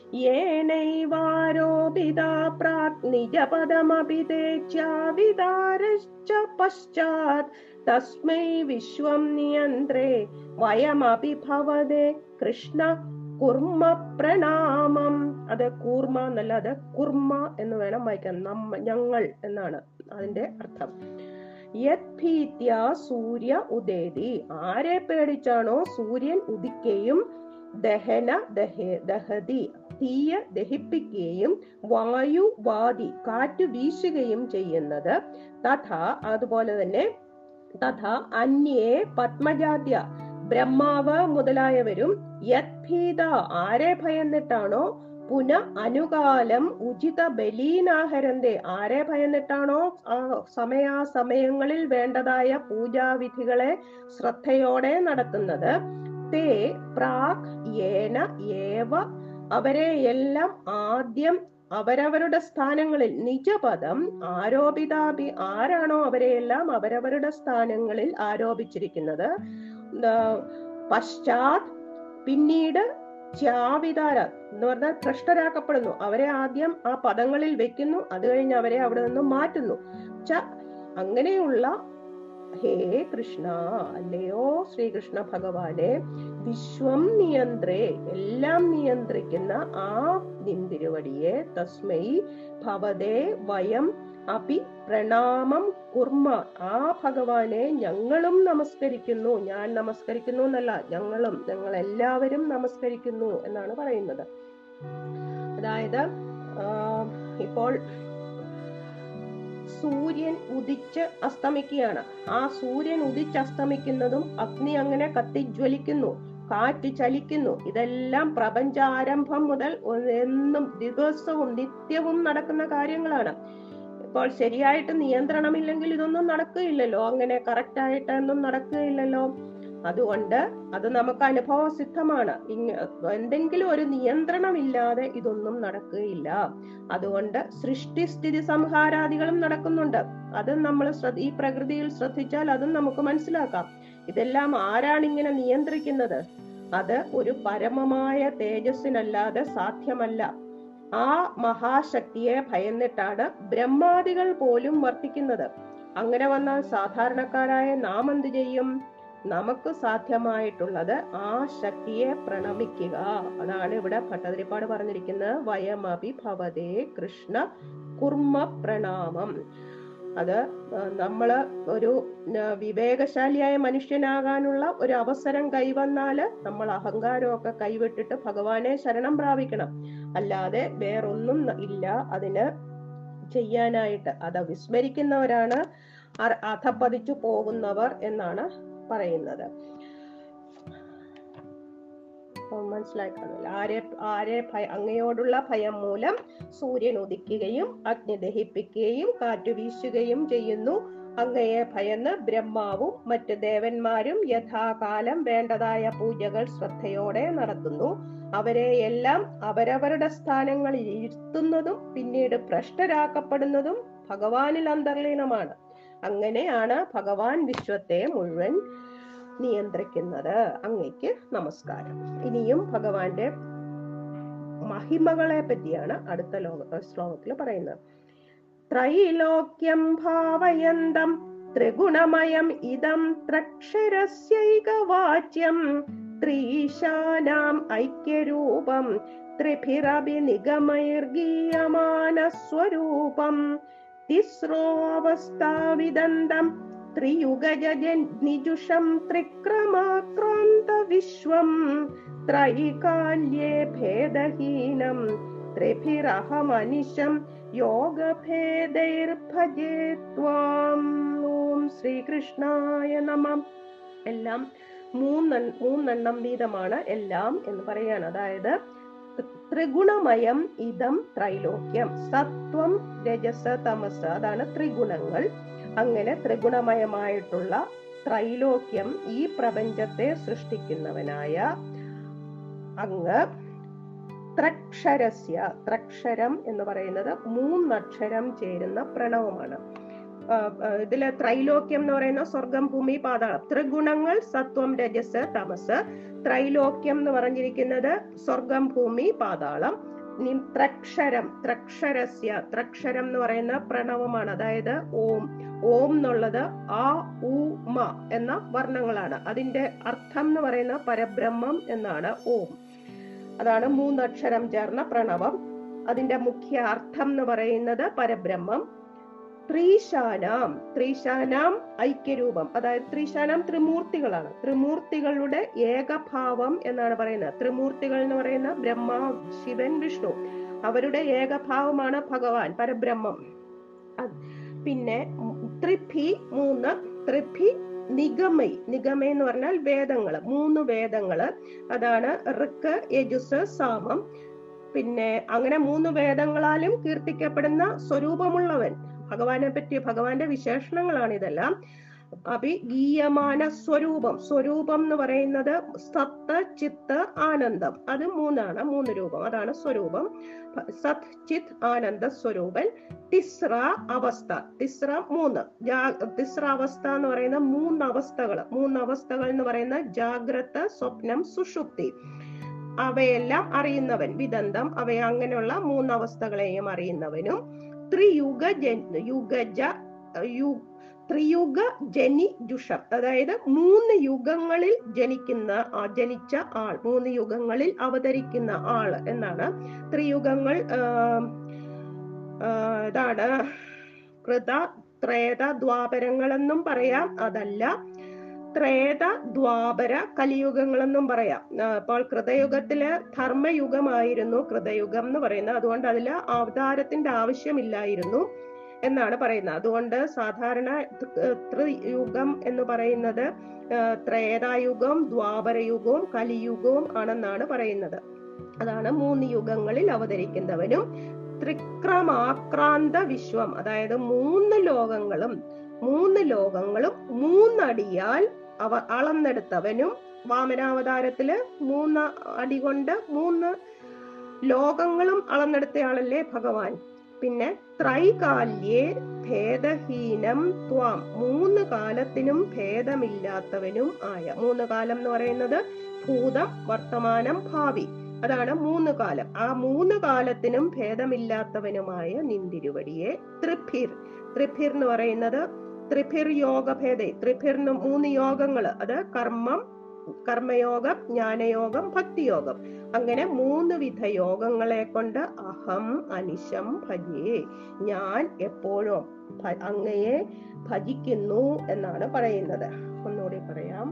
യേനൈവാരോപിതാ പ്രാക് നിജപദമപി തേ ച്യാവിതാരശ്ച പശ്ചാത് തസ്മൈ വിശ്വം നിയന്ത്രേ വയമപി ഭവതേ കൃഷ്ണ കുർമ്മ പ്രണാമം അത് കൂർമ്മ എന്നല്ല അത് കുർമ്മ എന്ന് വേണം വായിക്കാൻ നമ്മ ഞങ്ങൾ എന്നാണ് അതിന്റെ അർത്ഥം യദ്ഭീത്യ സൂര്യ ഉദേതി ആരെ പേടിച്ചാണോ സൂര്യൻ ഉദിക്കുകയും ദഹന ദഹ ദഹതി തീയ ദഹിപ്പിക്കുകയും വായു വാതി കാറ്റ് വീശുകയും ചെയ്യുന്നത് തഥ അതുപോലെ തന്നെ തഥ അന്യേ പത്മജാത്യ ബ്രഹ്മാവ് മുതലായവരും യദ്ഭീത ആരെ ഭയന്നിട്ടാണോ പുന അനുകാലം ഉചിത ബലീനാഹരന്റെ ആരെ ഭയന്നിട്ടാണോ ആ സമയാസമയങ്ങളിൽ വേണ്ടതായ പൂജാവിധികളെ ശ്രദ്ധയോടെ നടത്തുന്നത് തേ പ്രാക് ഏന ഏവ അവരെ എല്ലാം ആദ്യം അവരവരുടെ സ്ഥാനങ്ങളിൽ നിജപദം ആരോപിതാപി ആരാണോ അവരെയെല്ലാം അവരവരുടെ സ്ഥാനങ്ങളിൽ ആരോപിച്ചിരിക്കുന്നത് എന്താ, പശ്ചാത് പിന്നീട് ച്യാവിതാര എന്ന് പറഞ്ഞാൽ ഭ്രഷ്ടരാക്കപ്പെടുന്നു അവരെ ആദ്യം ആ പദങ്ങളിൽ വെക്കുന്നു അത് കഴിഞ്ഞ് അവരെ അവിടെ നിന്ന് മാറ്റുന്നു ച അങ്ങനെയുള്ള ഹേ കൃഷ്ണ അല്ലയോ ശ്രീകൃഷ്ണ ഭഗവാനെ വിശ്വം നിയന്ത്രേ എല്ലാം നിയന്ത്രിക്കുന്ന ആ നിന്തിരുവടിയെ തസ്മൈ ഭവതേ വയം അപി പ്രണാമം കുർമ്മ ആ ഭഗവാനെ ഞങ്ങളും നമസ്കരിക്കുന്നു ഞാൻ നമസ്കരിക്കുന്നു എന്നല്ല ഞങ്ങളും ഞങ്ങൾ എല്ലാവരും നമസ്കരിക്കുന്നു എന്നാണ് പറയുന്നത് അതായത് ആ, ഇപ്പോൾ സൂര്യൻ ഉദിച്ച് അസ്തമിക്കുകയാണ് ആ സൂര്യൻ ഉദിച്ച് അസ്തമിക്കുന്നതും അഗ്നി അങ്ങനെ കത്തിജ്വലിക്കുന്നു കാറ്റ് ചലിക്കുന്നു ഇതെല്ലാം പ്രപഞ്ചാരംഭം മുതൽ എന്നും ദിവസവും നിത്യവും നടക്കുന്ന കാര്യങ്ങളാണ് ഇപ്പോൾ ശരിയായിട്ട് നിയന്ത്രണമില്ലെങ്കിൽ ഇതൊന്നും നടക്കുകയില്ലല്ലോ അങ്ങനെ കറക്റ്റ് ആയിട്ടൊന്നും നടക്കുകയില്ലല്ലോ അതുകൊണ്ട് അത് നമുക്ക് അനുഭവ സിദ്ധമാണ് ഇങ്ങ എന്തെങ്കിലും ഒരു നിയന്ത്രണമില്ലാതെ ഇതൊന്നും നടക്കുകയില്ല അതുകൊണ്ട് സൃഷ്ടിസ്ഥിതി സംഹാരാദികളും നടക്കുന്നുണ്ട് അത് നമ്മൾ ശ്രദ്ധ ഈ പ്രകൃതിയിൽ ശ്രദ്ധിച്ചാൽ അതും നമുക്ക് മനസ്സിലാക്കാം ഇതെല്ലാം ആരാണ് ഇങ്ങനെ നിയന്ത്രിക്കുന്നത് അത് ഒരു പരമമായ തേജസ്സിനല്ലാതെ സാധ്യമല്ല ആ മഹാശക്തിയെ ഭയന്നിട്ടാണ് ബ്രഹ്മാദികൾ പോലും വർത്തിക്കുന്നത് അങ്ങനെ വന്നാൽ സാധാരണക്കാരായ നാം എന്ത് ചെയ്യും നമുക്ക് സാധ്യമായിട്ടുള്ളത് ആ ശക്തിയെ പ്രണമിക്കുക അതാണ് ഇവിടെ ഭട്ടതിരിപ്പാട് പറഞ്ഞിരിക്കുന്നത് വയമഭി ഭവതേ കൃഷ്ണ കുർമ്മ പ്രണാമം അത് ആ, നമ്മള് ഒരു ആ, വിവേകശാലിയായ മനുഷ്യനാകാനുള്ള ഒരു അവസരം കൈവന്നാല് നമ്മൾ അഹങ്കാരമൊക്കെ കൈവിട്ടിട്ട് ഭഗവാനെ ശരണം പ്രാപിക്കണം അല്ലാതെ വേറൊന്നും ഇല്ല അതിന് ചെയ്യാനായിട്ട് അത് വിസ്മരിക്കുന്നവരാണ് അർ- അധപ്പതിച്ചു പോകുന്നവർ എന്നാണ് പറയുന്നത് അപ്പൊ മനസ്സിലായി കാണില്ല ആരെ ആരെ ഭയ അങ്ങയോടുള്ള ഭയം മൂലം സൂര്യൻ ഉദിക്കുകയും അഗ്നി ദഹിപ്പിക്കുകയും കാറ്റു വീശുകയും ചെയ്യുന്നു അങ്ങയെ ഭയന്ന് ബ്രഹ്മാവും മറ്റ് ദേവന്മാരും യഥാകാലം വേണ്ടതായ പൂജകൾ ശ്രദ്ധയോടെ നടത്തുന്നു അവരെ എല്ലാം അവരവരുടെ സ്ഥാനങ്ങളിൽ ഇരുത്തുന്നതും പിന്നീട് ഭ്രഷ്ടരാക്കപ്പെടുന്നതും ഭഗവാനിൽ അന്തർലീനമാണ് അങ്ങനെയാണ് ഭഗവാൻ വിശ്വത്തെ മുഴുവൻ നിയന്ത്രിക്കുന്നത് അങ്ങയ്ക്ക് നമസ്കാരം ഇനിയും ഭഗവാന്റെ മഹിമകളെ പറ്റിയാണ് അടുത്ത ലോക ശ്ലോകത്തിൽ പറയുന്നത് ത്രൈലോക്യം ഭാവയന്തം ത്രിഗുണമയം ഇതം ത്രക്ഷരസ്യൈകവാച്യം ത്രീശാനാം ഐക്യരൂപം ത്രിഭിരഭി നിഗമൈർഗീയമാനസ്വരൂപം തിസ്രോവസ്ഥാവിദന്തം ത്രിയുഗജനിജുഷം ത്രിക്രമാക്രാന്ത വിശ്വം ത്രൈകാല്യേ ഭേദഹീനം ത്രിഭിരഹമനിശം യോഗഭേദൈർഭജേ ത്വാം ഓം ശ്രീകൃഷ്ണായ നമം എല്ലാം മൂന്ന് മൂന്നെണ്ണം വീതമാണ് എല്ലാം എന്ന് പറയാണ് അതായത് ത്രിഗുണമയം ഇതം ത്രൈലോക്യം സത്വം രജസ തമസ് അതാണ് ത്രിഗുണങ്ങൾ അങ്ങനെ ത്രിഗുണമയമായിട്ടുള്ള ത്രൈലോക്യം ഈ പ്രപഞ്ചത്തെ സൃഷ്ടിക്കുന്നവനായ അങ്ങ് ത്രക്ഷരസ്യ ത്രക്ഷരം എന്ന് പറയുന്നത് മൂന്നക്ഷരം ചേരുന്ന പ്രണവമാണ് ആ, ആ, ഇതില് ത്രൈലോക്യം എന്ന് പറയുന്ന സ്വർഗം ഭൂമി പാതാളം ത്രിഗുണങ്ങൾ സത്വം രജസ് തമസ് ത്രൈലോക്യം എന്ന് പറഞ്ഞിരിക്കുന്നത് സ്വർഗം ഭൂമി പാതാളം ഇനി ത്രക്ഷരം ത്രക്ഷരസ്യ ത്രക്ഷരം എന്ന് പറയുന്ന പ്രണവമാണ് അതായത് ഓം ഓം എന്നുള്ളത് ആ ഉ മ എന്ന വർണ്ണങ്ങളാണ് അതിന്റെ അർത്ഥം എന്ന് പറയുന്ന പരബ്രഹ്മം എന്നാണ് ഓം അതാണ് മൂന്നക്ഷരം ചേർന്ന പ്രണവം അതിന്റെ മുഖ്യ അർത്ഥം എന്ന് പറയുന്നത് പരബ്രഹ്മം ത്രീശാനാം ത്രീശാനാം ഐക്യരൂപം അതായത് ത്രീശാനാം ത്രിമൂർത്തികളാണ് ത്രിമൂർത്തികളുടെ ഏകഭാവം എന്നാണ് പറയുന്നത് ത്രിമൂർത്തികൾ എന്ന് പറയുന്ന ബ്രഹ്മ ശിവൻ വിഷ്ണു അവരുടെ ഏകഭാവമാണ് ഭഗവാൻ പരബ്രഹ്മം അത് പിന്നെ ത്രിഭി മൂന്ന് ത്രിഭി നിഗമൈ നിഗമൈ എന്ന് പറഞ്ഞാൽ വേദങ്ങള് മൂന്ന് വേദങ്ങള് അതാണ് ഋക്ക് യജുസ് സാമം പിന്നെ അങ്ങനെ മൂന്ന് വേദങ്ങളാലും കീർത്തിക്കപ്പെടുന്ന സ്വരൂപമുള്ളവൻ ഭഗവാനെ പറ്റി ഭഗവാന്റെ വിശേഷണങ്ങളാണ് ഇതെല്ലാം അഭിഗീയമാന സ്വരൂപം സ്വരൂപം എന്ന് പറയുന്നത് സത്ത് ചിത്ത് ആനന്ദം അത് മൂന്നാണ് മൂന്ന് രൂപം അതാണ് സ്വരൂപം സത് ചിത് ആനന്ദ സ്വരൂപൻ തിസ്ര അവസ്ഥ തിസ്ര മൂന്ന് ജാ- തിസ്ര അവസ്ഥ എന്ന് പറയുന്ന മൂന്ന് അവസ്ഥകൾ മൂന്ന് അവസ്ഥകൾ എന്ന് പറയുന്ന ജാഗ്രത സ്വപ്നം സുഷുപ്തി അവയെല്ലാം അറിയുന്നവൻ വിദന്തം അവയെ അങ്ങനെയുള്ള മൂന്ന് അവസ്ഥകളെയും അറിയുന്നവനും ത്രിയുഗ ജൻ യുഗജ യു ത്രിയുഗ ജനി ജുഷം അതായത് മൂന്ന് യുഗങ്ങളിൽ ജനിക്കുന്ന ആ, ജനിച്ച ആൾ മൂന്ന് യുഗങ്ങളിൽ അവതരിക്കുന്ന ആൾ എന്നാണ് ത്രിയുഗങ്ങൾ ആം, ആ, ഇതാണ് കൃത ത്രേത ദ്വാപരങ്ങളെന്നും പറയാം അതല്ല ത്രേത ദ്വാപര കലിയുഗങ്ങളെന്നും പറയാം ആ, അപ്പോൾ കൃതയുഗത്തില് ധർമ്മയുഗമായിരുന്നു കൃതയുഗം എന്ന് പറയുന്നത് അതുകൊണ്ട് അതില് അവതാരത്തിന്റെ ആവശ്യമില്ലായിരുന്നു എന്നാണ് പറയുന്നത് അതുകൊണ്ട് സാധാരണ ത- ത്രിയുഗം എന്ന് പറയുന്നത് ആ, ത്രേതായുഗവും ദ്വാപരയുഗവും കലിയുഗവും ആണെന്നാണ് പറയുന്നത് അതാണ് മൂന്ന് യുഗങ്ങളിൽ അവതരിക്കുന്നവനും ത്രിക്രമാക്രാന്ത വിശ്വം അതായത് മൂന്ന് ലോകങ്ങളും മൂന്ന് ലോകങ്ങളും മൂന്നടിയാൽ അവ അളന്നെടുത്തവനും വാമനാവതാരത്തില് മൂന്ന് അടി കൊണ്ട് മൂന്ന് ലോകങ്ങളും അളന്നെടുത്തയാളല്ലേ ഭഗവാൻ പിന്നെ ത്രൈകാല്യേ ഭേദഹീനം ത്വാം മൂന്ന് കാലത്തിനും ഭേദമില്ലാത്തവനും ആയ മൂന്ന് കാലം എന്ന് പറയുന്നത് ഭൂതം വർത്തമാനം ഭാവി അതാണ് മൂന്ന് കാലം ആ മൂന്ന് കാലത്തിനും ഭേദമില്ലാത്തവനുമായ നിന്തിരുവടിയെ ത്രിഭിർ ത്രിഭിർ എന്ന് പറയുന്നത് ത്രിഭിർ യോഗഭേദ ത്രിഭിർന്ന് മൂന്ന് യോഗങ്ങള് അത് കർമ്മം കർമ്മയോഗം ജ്ഞാനയോഗം ഭക്തിയോഗം അങ്ങനെ മൂന്ന് വിധ യോഗങ്ങളെ കൊണ്ട് അഹം അനിശം ഭജേ ഞാൻ എപ്പോഴും ഭ- അങ്ങയെ ഭജിക്കുന്നു എന്നാണ് പറയുന്നത് ഒന്നുകൂടി പറയാം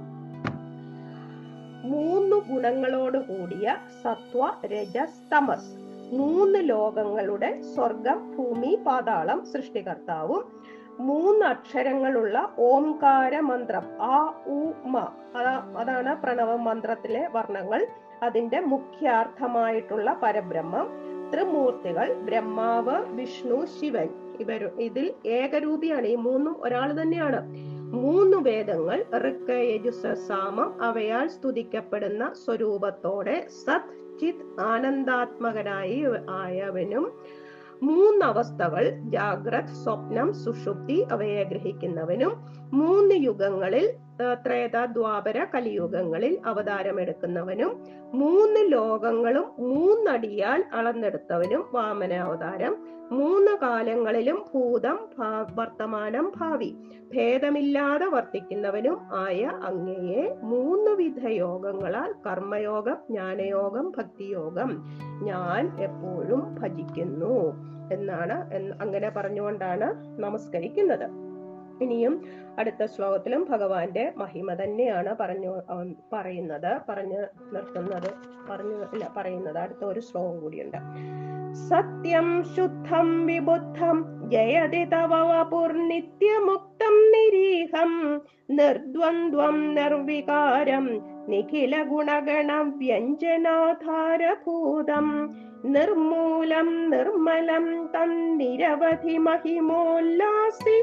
മൂന്ന് ഗുണങ്ങളോട് കൂടിയ സത്വ രജസ് തമസ് മൂന്ന് ലോകങ്ങളുടെ സ്വർഗം ഭൂമി പാതാളം സൃഷ്ടികർത്താവും മൂന്ന് അക്ഷരങ്ങളുള്ള ഓംകാര മന്ത്രം ആ ഉ മ അതാ- അതാണ് പ്രണവ മന്ത്രത്തിലെ വർണ്ണങ്ങൾ അതിന്റെ മുഖ്യാർത്ഥമായിട്ടുള്ള പരബ്രഹ്മം ത്രിമൂർത്തികൾ ബ്രഹ്മാവ് വിഷ്ണു ശിവൻ ഇവർ ഇതിൽ ഏകരൂപിയാണ് ഈ മൂന്നും ഒരാൾ തന്നെയാണ് മൂന്ന് വേദങ്ങൾ ഋക്ക് യജുസ സാമം അവയാൽ സ്തുതിക്കപ്പെടുന്ന സ്വരൂപത്തോടെ സത് ചിത് ആനന്ദാത്മകനായി ആയവനും മൂന്നവസ്ഥകൾ ജാഗ്രത് സ്വപ്നം സുഷുപ്തി അവയെ ഗ്രഹിക്കുന്നവനും മൂന്ന് യുഗങ്ങളിൽ ആ, ത്രേത ദ്വാപര കലിയുഗങ്ങളിൽ അവതാരമെടുക്കുന്നവനും മൂന്ന് ലോകങ്ങളും മൂന്നടിയാൽ അളന്നെടുത്തവനും വാമനാവതാരം മൂന്ന് കാലങ്ങളിലും ഭൂതം ഭാ- വർത്തമാനം ഭാവി ഭേദമില്ലാതെ വർത്തിക്കുന്നവനും ആയ അങ്ങയെ മൂന്ന് വിധ യോഗങ്ങളാൽ കർമ്മയോഗം ജ്ഞാനയോഗം ഭക്തിയോഗം ഞാൻ എപ്പോഴും ഭജിക്കുന്നു എന്നാണ് എന്ന് അങ്ങനെ പറഞ്ഞുകൊണ്ടാണ് നമസ്കരിക്കുന്നത് ഇനിയും അടുത്ത ശ്ലോകത്തിലും ഭഗവാന്റെ മഹിമ തന്നെയാണ് പറഞ്ഞു അവൻ പറയുന്നത് പറഞ്ഞു നിർത്തുന്നത് പറഞ്ഞു ഇല്ല പറയുന്നത് അടുത്ത ഒരു ശ്ലോകം കൂടിയുണ്ട് സത്യം ശുദ്ധം വിബുദ്ധം ജയതി തവ വപുർനിത്യമുക്തം നിരീഹം നിർദ്വന്ദ്വം നിർവികാരം നിഖില ഗുണഗണ വ്യഞ്ജനാധാരഭൂതം നിർമൂലം നിർമ്മലം തന്നിരവധി മഹിമോല്ലാസി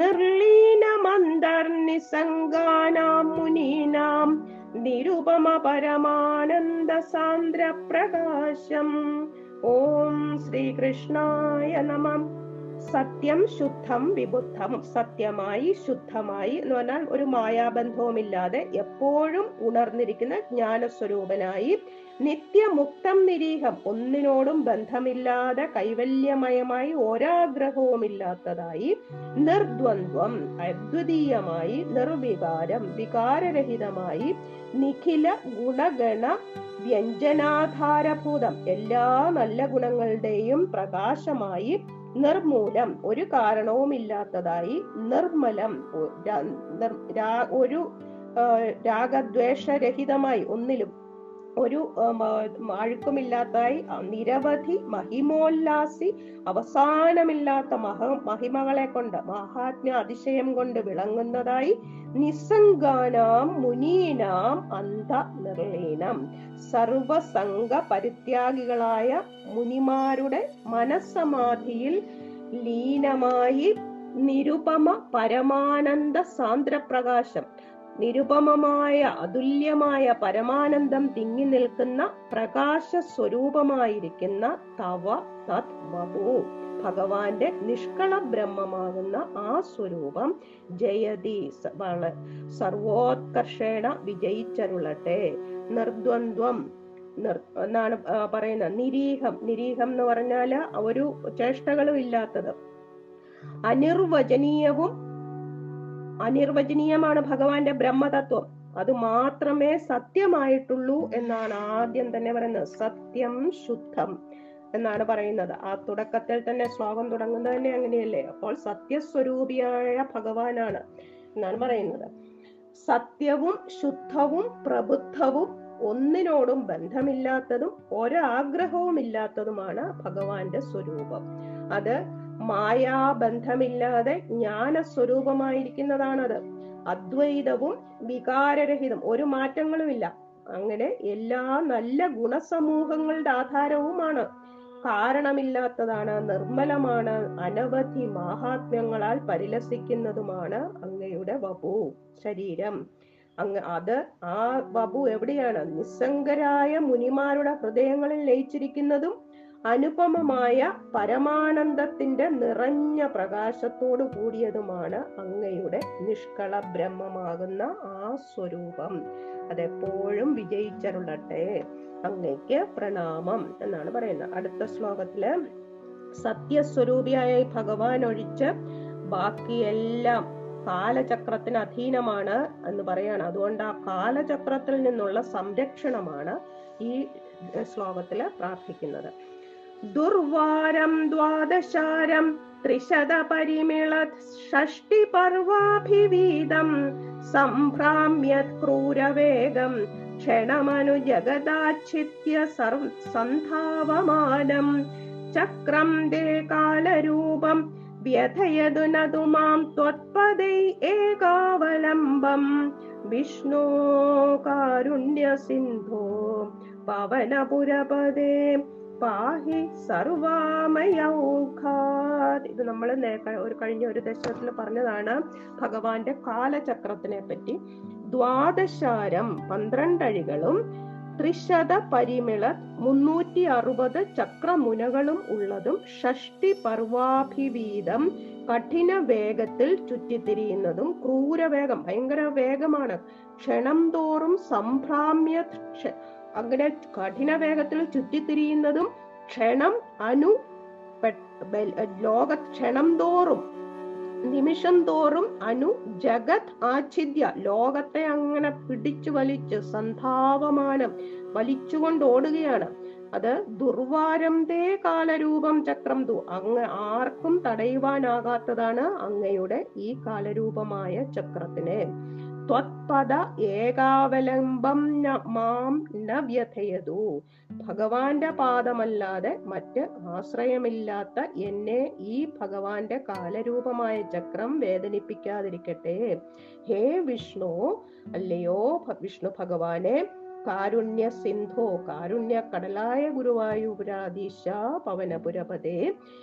നിർലീനമന്തർനിസംഗാനാം മുനീനാം നിരുപമ പരമാനന്ദ സാന്ദ്ര പ്രകാശം ഓം ശ്രീകൃഷ്ണായ നമം സത്യം ശുദ്ധം വിബുദ്ധം സത്യമായി ശുദ്ധമായി എന്ന് പറഞ്ഞാൽ ഒരു മായാബന്ധവുമില്ലാതെ എപ്പോഴും ഉണർന്നിരിക്കുന്ന ജ്ഞാനസ്വരൂപനായി നിത്യമുക്തം നിരീഹം ഒന്നിനോടും ബന്ധമില്ലാതെ കൈവല്യമയമായി ഒരാഗ്രഹവുമില്ലാത്തതായി നിർദ്വന്ദ്വം അദ്വിതീയമായി നിർവികാരം വികാരരഹിതമായി നിഖില ഗുണഗണ വ്യഞ്ജനാധാരഭൂതം എല്ലാ നല്ല ഗുണങ്ങളുടെയും പ്രകാശമായി നിർമൂലം ഒരു കാരണവുമില്ലാത്തതായി നിർമ്മലം ഒ- ര- നിർ- രാ- ഒരു ആ, രാഗദ്വേഷരഹിതമായി ഒന്നിലും ഒരു ഉം, ആ, അഴുക്കുമില്ലാത്തായി ആ, നിരവധി മഹിമോല്ലാസി അവസാനമില്ലാത്ത മഹ മഹിമകളെ കൊണ്ട് മഹാത്മ്യ അതിശയം കൊണ്ട് വിളങ്ങുന്നതായി നിസ്സംഗാനാം മുനീനാം അന്ധ നിർലീനം സർവസംഗ പരിത്യാഗികളായ മുനിമാരുടെ മനസ്സമാധിയിൽ ലീനമായി നിരുപമ പരമാനന്ദ സാന്ദ്രപ്രകാശം നിരുപമമായ അതുല്യമായ പരമാനന്ദം തിങ്ങി നിൽക്കുന്ന പ്രകാശ സ്വരൂപമായിരിക്കുന്ന തവ തത് വപു ഭഗവാന്റെ നിഷ്കള ബ്രഹ്മമാകുന്ന ആ സ്വരൂപം ജയതി സ- വള സർവോത്കർഷേണ വിജയിച്ചരുളട്ടെ നിർദ്വന്ദ്വം നിർ എന്നാണ് ആ, പറയുന്നത് നിരീഹം നിരീഹം എന്ന് പറഞ്ഞാല് ഒരു ചേഷ്ടകളും ഇല്ലാത്തത് അനിർവചനീയവും അനിർവചനീയമാണ് ഭഗവാന്റെ ബ്രഹ്മതത്വം അത് മാത്രമേ സത്യമായിട്ടുള്ളൂ എന്നാണ് ആദ്യം തന്നെ പറയുന്നത് സത്യം ശുദ്ധം എന്നാണ് പറയുന്നത് ആ തുടക്കത്തിൽ തന്നെ ശ്ലോകം തുടങ്ങുന്നത് തന്നെ അങ്ങനെയല്ലേ അപ്പോൾ സത്യസ്വരൂപിയായ ഭഗവാനാണ് എന്നാണ് പറയുന്നത് സത്യവും ശുദ്ധവും പ്രബുദ്ധവും ഒന്നിനോടും ബന്ധമില്ലാത്തതും ഒരാഗ്രഹവും ഇല്ലാത്തതുമാണ് ഭഗവാന്റെ സ്വരൂപം അത് മായാബന്ധമില്ലാതെ ജ്ഞാന സ്വരൂപമായിരിക്കുന്നതാണത് അദ്വൈതവും വികാരരഹിതം ഒരു മാറ്റങ്ങളുമില്ല അങ്ങനെ എല്ലാ നല്ല ഗുണസമൂഹങ്ങളുടെ ആധാരവുമാണ് കാരണമില്ലാത്തതാണ് നിർമ്മലമാണ് അനവധി മാഹാത്മ്യങ്ങളാൽ പരിലസിക്കുന്നതുമാണ് അങ്ങയുടെ വപു ശരീരം അങ്ങ് അത് ആ വപു എവിടെയാണ് നിസ്സംഗരായ മുനിമാരുടെ ഹൃദയങ്ങളിൽ ലയിച്ചിരിക്കുന്നതും അനുപമമായ പരമാനന്ദത്തിന്റെ നിറഞ്ഞ പ്രകാശത്തോടു കൂടിയതുമാണ് അങ്ങയുടെ നിഷ്കള ബ്രഹ്മമാകുന്ന ആ സ്വരൂപം അതെപ്പോഴും വിജയിച്ചരുളട്ടെ അങ്ങയ്ക്ക് പ്രണാമം എന്നാണ് പറയുന്നത് അടുത്ത ശ്ലോകത്തില് സത്യസ്വരൂപിയായ ഈ ഭഗവാൻ ഒഴിച്ച് ബാക്കിയെല്ലാം കാലചക്രത്തിന് അധീനമാണ് എന്ന് പറയാണ് അതുകൊണ്ട് ആ കാലചക്രത്തിൽ നിന്നുള്ള സംരക്ഷണമാണ് ഈ ശ്ലോകത്തില് പ്രാർത്ഥിക്കുന്നത് ദുർവാരം ദ്വാദശാരം ത്രിശത പരിമിള ഷഷ്ടി പർവാഭിവീതം സംഭ്രാമ്യത് ക്രൂരവേഗം ക്ഷണമനു ജഗദാച്ഛിത്യ സർവ സന്ധാവമാനം ചക്രം ദേ കാലരൂപം വ്യഥയതു നതു മാം ത്വത്പദൈ ഏകാവലംബം വിഷ്ണോ കാരുണ്യ സിന്ധോ പവനപുരപദേ പാഹി സർവാമയൗഖാത് ഇത് നമ്മൾ ഒരു കഴിഞ്ഞ ഒരു ദശകത്തിൽ പറഞ്ഞതാണ് ഭഗവാന്റെ കാലചക്രത്തിനെ പറ്റി ദ്വാദശാരം പന്ത്രണ്ടഴികളും ത്രിശത പരിമിള മുന്നൂറ്റി അറുപത് ചക്രമുനകളും ഉള്ളതും ഷഷ്ടി പർവാഭിവീതം കഠിന വേഗത്തിൽ ചുറ്റിത്തിരിയുന്നതും ക്രൂരവേഗം ഭയങ്കര വേഗമാണ് ക്ഷണം തോറും സംഭ്രാമ്യ ക്ഷ- അങ്ങനെ കഠിന വേഗത്തിൽ ചുറ്റിത്തിരിയുന്നതും ക്ഷണം അനു പെ- ബൽ- ലോക ക്ഷണം തോറും നിമിഷം തോറും അനു ജഗത് ആച്ഛിദ്യ ലോകത്തെ അങ്ങനെ പിടിച്ചു വലിച്ച് സന്ധാവമാനം വലിച്ചുകൊണ്ട് ഓടുകയാണ് അത് ദുർവാരം തേ കാലരൂപം ചക്രം തു അങ്ങ് ആർക്കും തടയുവാനാകാത്തതാണ് അങ്ങയുടെ ഈ കാലരൂപമായ ചക്രത്തിനെ ത്വത്പദ ഏകാവലംബം ന- മാം ന വ്യഥയതു ഭഗവാന്റെ പാദമല്ലാതെ മറ്റ് ആശ്രയമില്ലാത്ത എന്നെ ഈ ഭഗവാന്റെ കാലരൂപമായ ചക്രം വേദനിപ്പിക്കാതിരിക്കട്ടെ ഹേ വിഷ്ണു അല്ലയോ ഭ- വിഷ്ണു ഭഗവാനെ കാരുണ്യ സിന്ധോ കാരുണ്യ കടലായ ഗുരുവായൂരാധീശ പവനപുരപതേ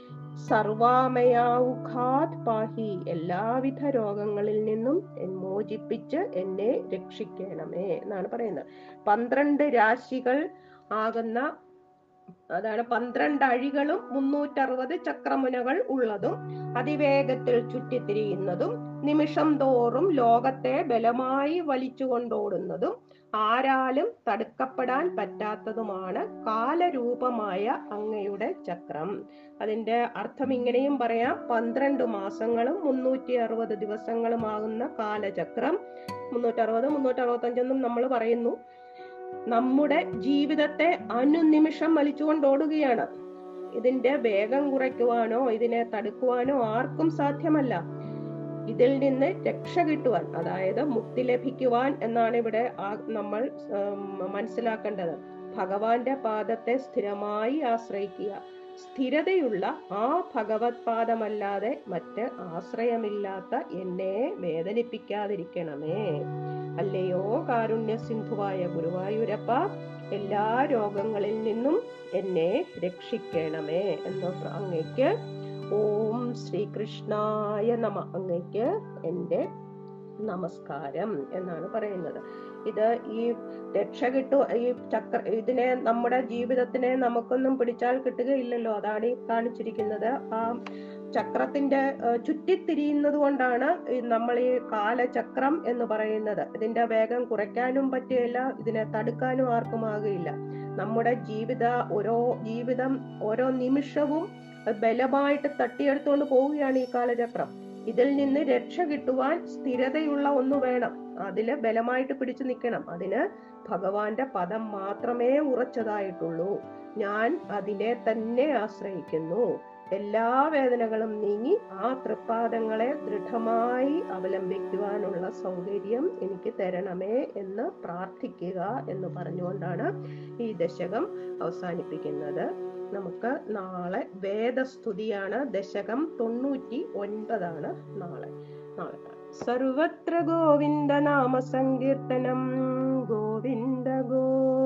സർവാമയാവുഖാത് പാഹി എല്ലാവിധ രോഗങ്ങളിൽ നിന്നും എൻ- മോചിപ്പിച്ച് എന്നെ രക്ഷിക്കണമേ എന്നാണ് പറയുന്നത് പന്ത്രണ്ട് രാശികൾ ആകുന്ന അതാണ് പന്ത്രണ്ട് അഴികളും മുന്നൂറ്ററുപത് ചക്രമുനകൾ ഉള്ളതും അതിവേഗത്തിൽ ചുറ്റിത്തിരിയുന്നതും നിമിഷം തോറും ലോകത്തെ ബലമായി വലിച്ചുകൊണ്ടോടുന്നതും ആരാലും തടുക്കപ്പെടാൻ പറ്റാത്തതുമാണ് കാലരൂപമായ അങ്ങയുടെ ചക്രം അതിന്റെ അർത്ഥം ഇങ്ങനെയും പറയാം പന്ത്രണ്ട് മാസങ്ങളും മുന്നൂറ്റി അറുപത് ദിവസങ്ങളുമാകുന്ന കാലചക്രം മുന്നൂറ്റി അറുപത് മുന്നൂറ്റി അറുപത്തഞ്ചെന്നും നമ്മൾ പറയുന്നു നമ്മുടെ ജീവിതത്തെ അനുനിമിഷം വലിച്ചുകൊണ്ടോടുകയാണ് ഇതിന്റെ വേഗം കുറയ്ക്കുവാനോ ഇതിനെ തടുക്കുവാനോ ആർക്കും സാധ്യമല്ല ഇതിൽ നിന്ന് രക്ഷ കിട്ടുവാൻ അതായത് മുക്തി ലഭിക്കുവാൻ എന്നാണ് ഇവിടെ ആ- നമ്മൾ ഉം, മനസ്സിലാക്കേണ്ടത് ഭഗവാന്റെ പാദത്തെ സ്ഥിരമായി ആശ്രയിക്കുക സ്ഥിരതയുള്ള ആ ഭഗവത് പാദമല്ലാതെ മറ്റ് ആശ്രയമില്ലാത്ത എന്നെ വേദനിപ്പിക്കാതിരിക്കണമേ അല്ലയോ കാരുണ്യ സിന്ധുവായ ഗുരുവായൂരപ്പ എല്ലാ രോഗങ്ങളിൽ നിന്നും എന്നെ രക്ഷിക്കണമേ എന്ന് അങ്ങയ്ക്ക് ഓം ശ്രീകൃഷ്ണായ നമ അങ്ങയ്ക്ക് എൻ്റെ നമസ്കാരം എന്നാണ് പറയുന്നത് ഇത് ഈ രക്ഷ കിട്ടു ഈ ചക്ര ഇതിനെ നമ്മുടെ ജീവിതത്തിനെ നമുക്കൊന്നും പിടിച്ചാൽ കിട്ടുകയില്ലല്ലോ അതാണ് ഈ കാണിച്ചിരിക്കുന്നത് ആ ചക്രത്തിന്റെ ഏഹ്, ചുറ്റിത്തിരിയുന്നത് കൊണ്ടാണ് ഈ നമ്മൾ ഈ കാലചക്രം എന്ന് പറയുന്നത് ഇതിന്റെ വേഗം കുറയ്ക്കാനും പറ്റുകയില്ല ഇതിനെ തടുക്കാനും ആർക്കും ആകുകയില്ല നമ്മുടെ ജീവിത ഓരോ ജീവിതം ഓരോ നിമിഷവും ബലമായിട്ട് തട്ടിയെടുത്തുകൊണ്ട് പോവുകയാണ് ഈ കാലചക്രം ഇതിൽ നിന്ന് രക്ഷ കിട്ടുവാൻ സ്ഥിരതയുള്ള ഒന്ന് വേണം അതില് ബലമായിട്ട് പിടിച്ചു നിൽക്കണം അതിന് ഭഗവാന്റെ പദം മാത്രമേ ഉറച്ചതായിട്ടുള്ളൂ ഞാൻ അതിനെ തന്നെ ആശ്രയിക്കുന്നു എല്ലാ വേദനകളും നീങ്ങി ആ തൃപ്പാദങ്ങളെ ദൃഢമായി അവലംബിക്കുവാനുള്ള സൗകര്യം എനിക്ക് തരണമേ എന്ന് പ്രാർത്ഥിക്കുക എന്ന് പറഞ്ഞുകൊണ്ടാണ് ഈ ദശകം അവസാനിപ്പിക്കുന്നത് നമുക്ക് നാളെ വേദസ്തുതിയാണ് ദശകം തൊണ്ണൂറ്റി ഒൻപതാണ് നാളെ നാളെ കാണാം. സർവത്ര ഗോവിന്ദ നാമ സങ്കീർത്തനം ഗോവിന്ദ ഗോവിന്ദ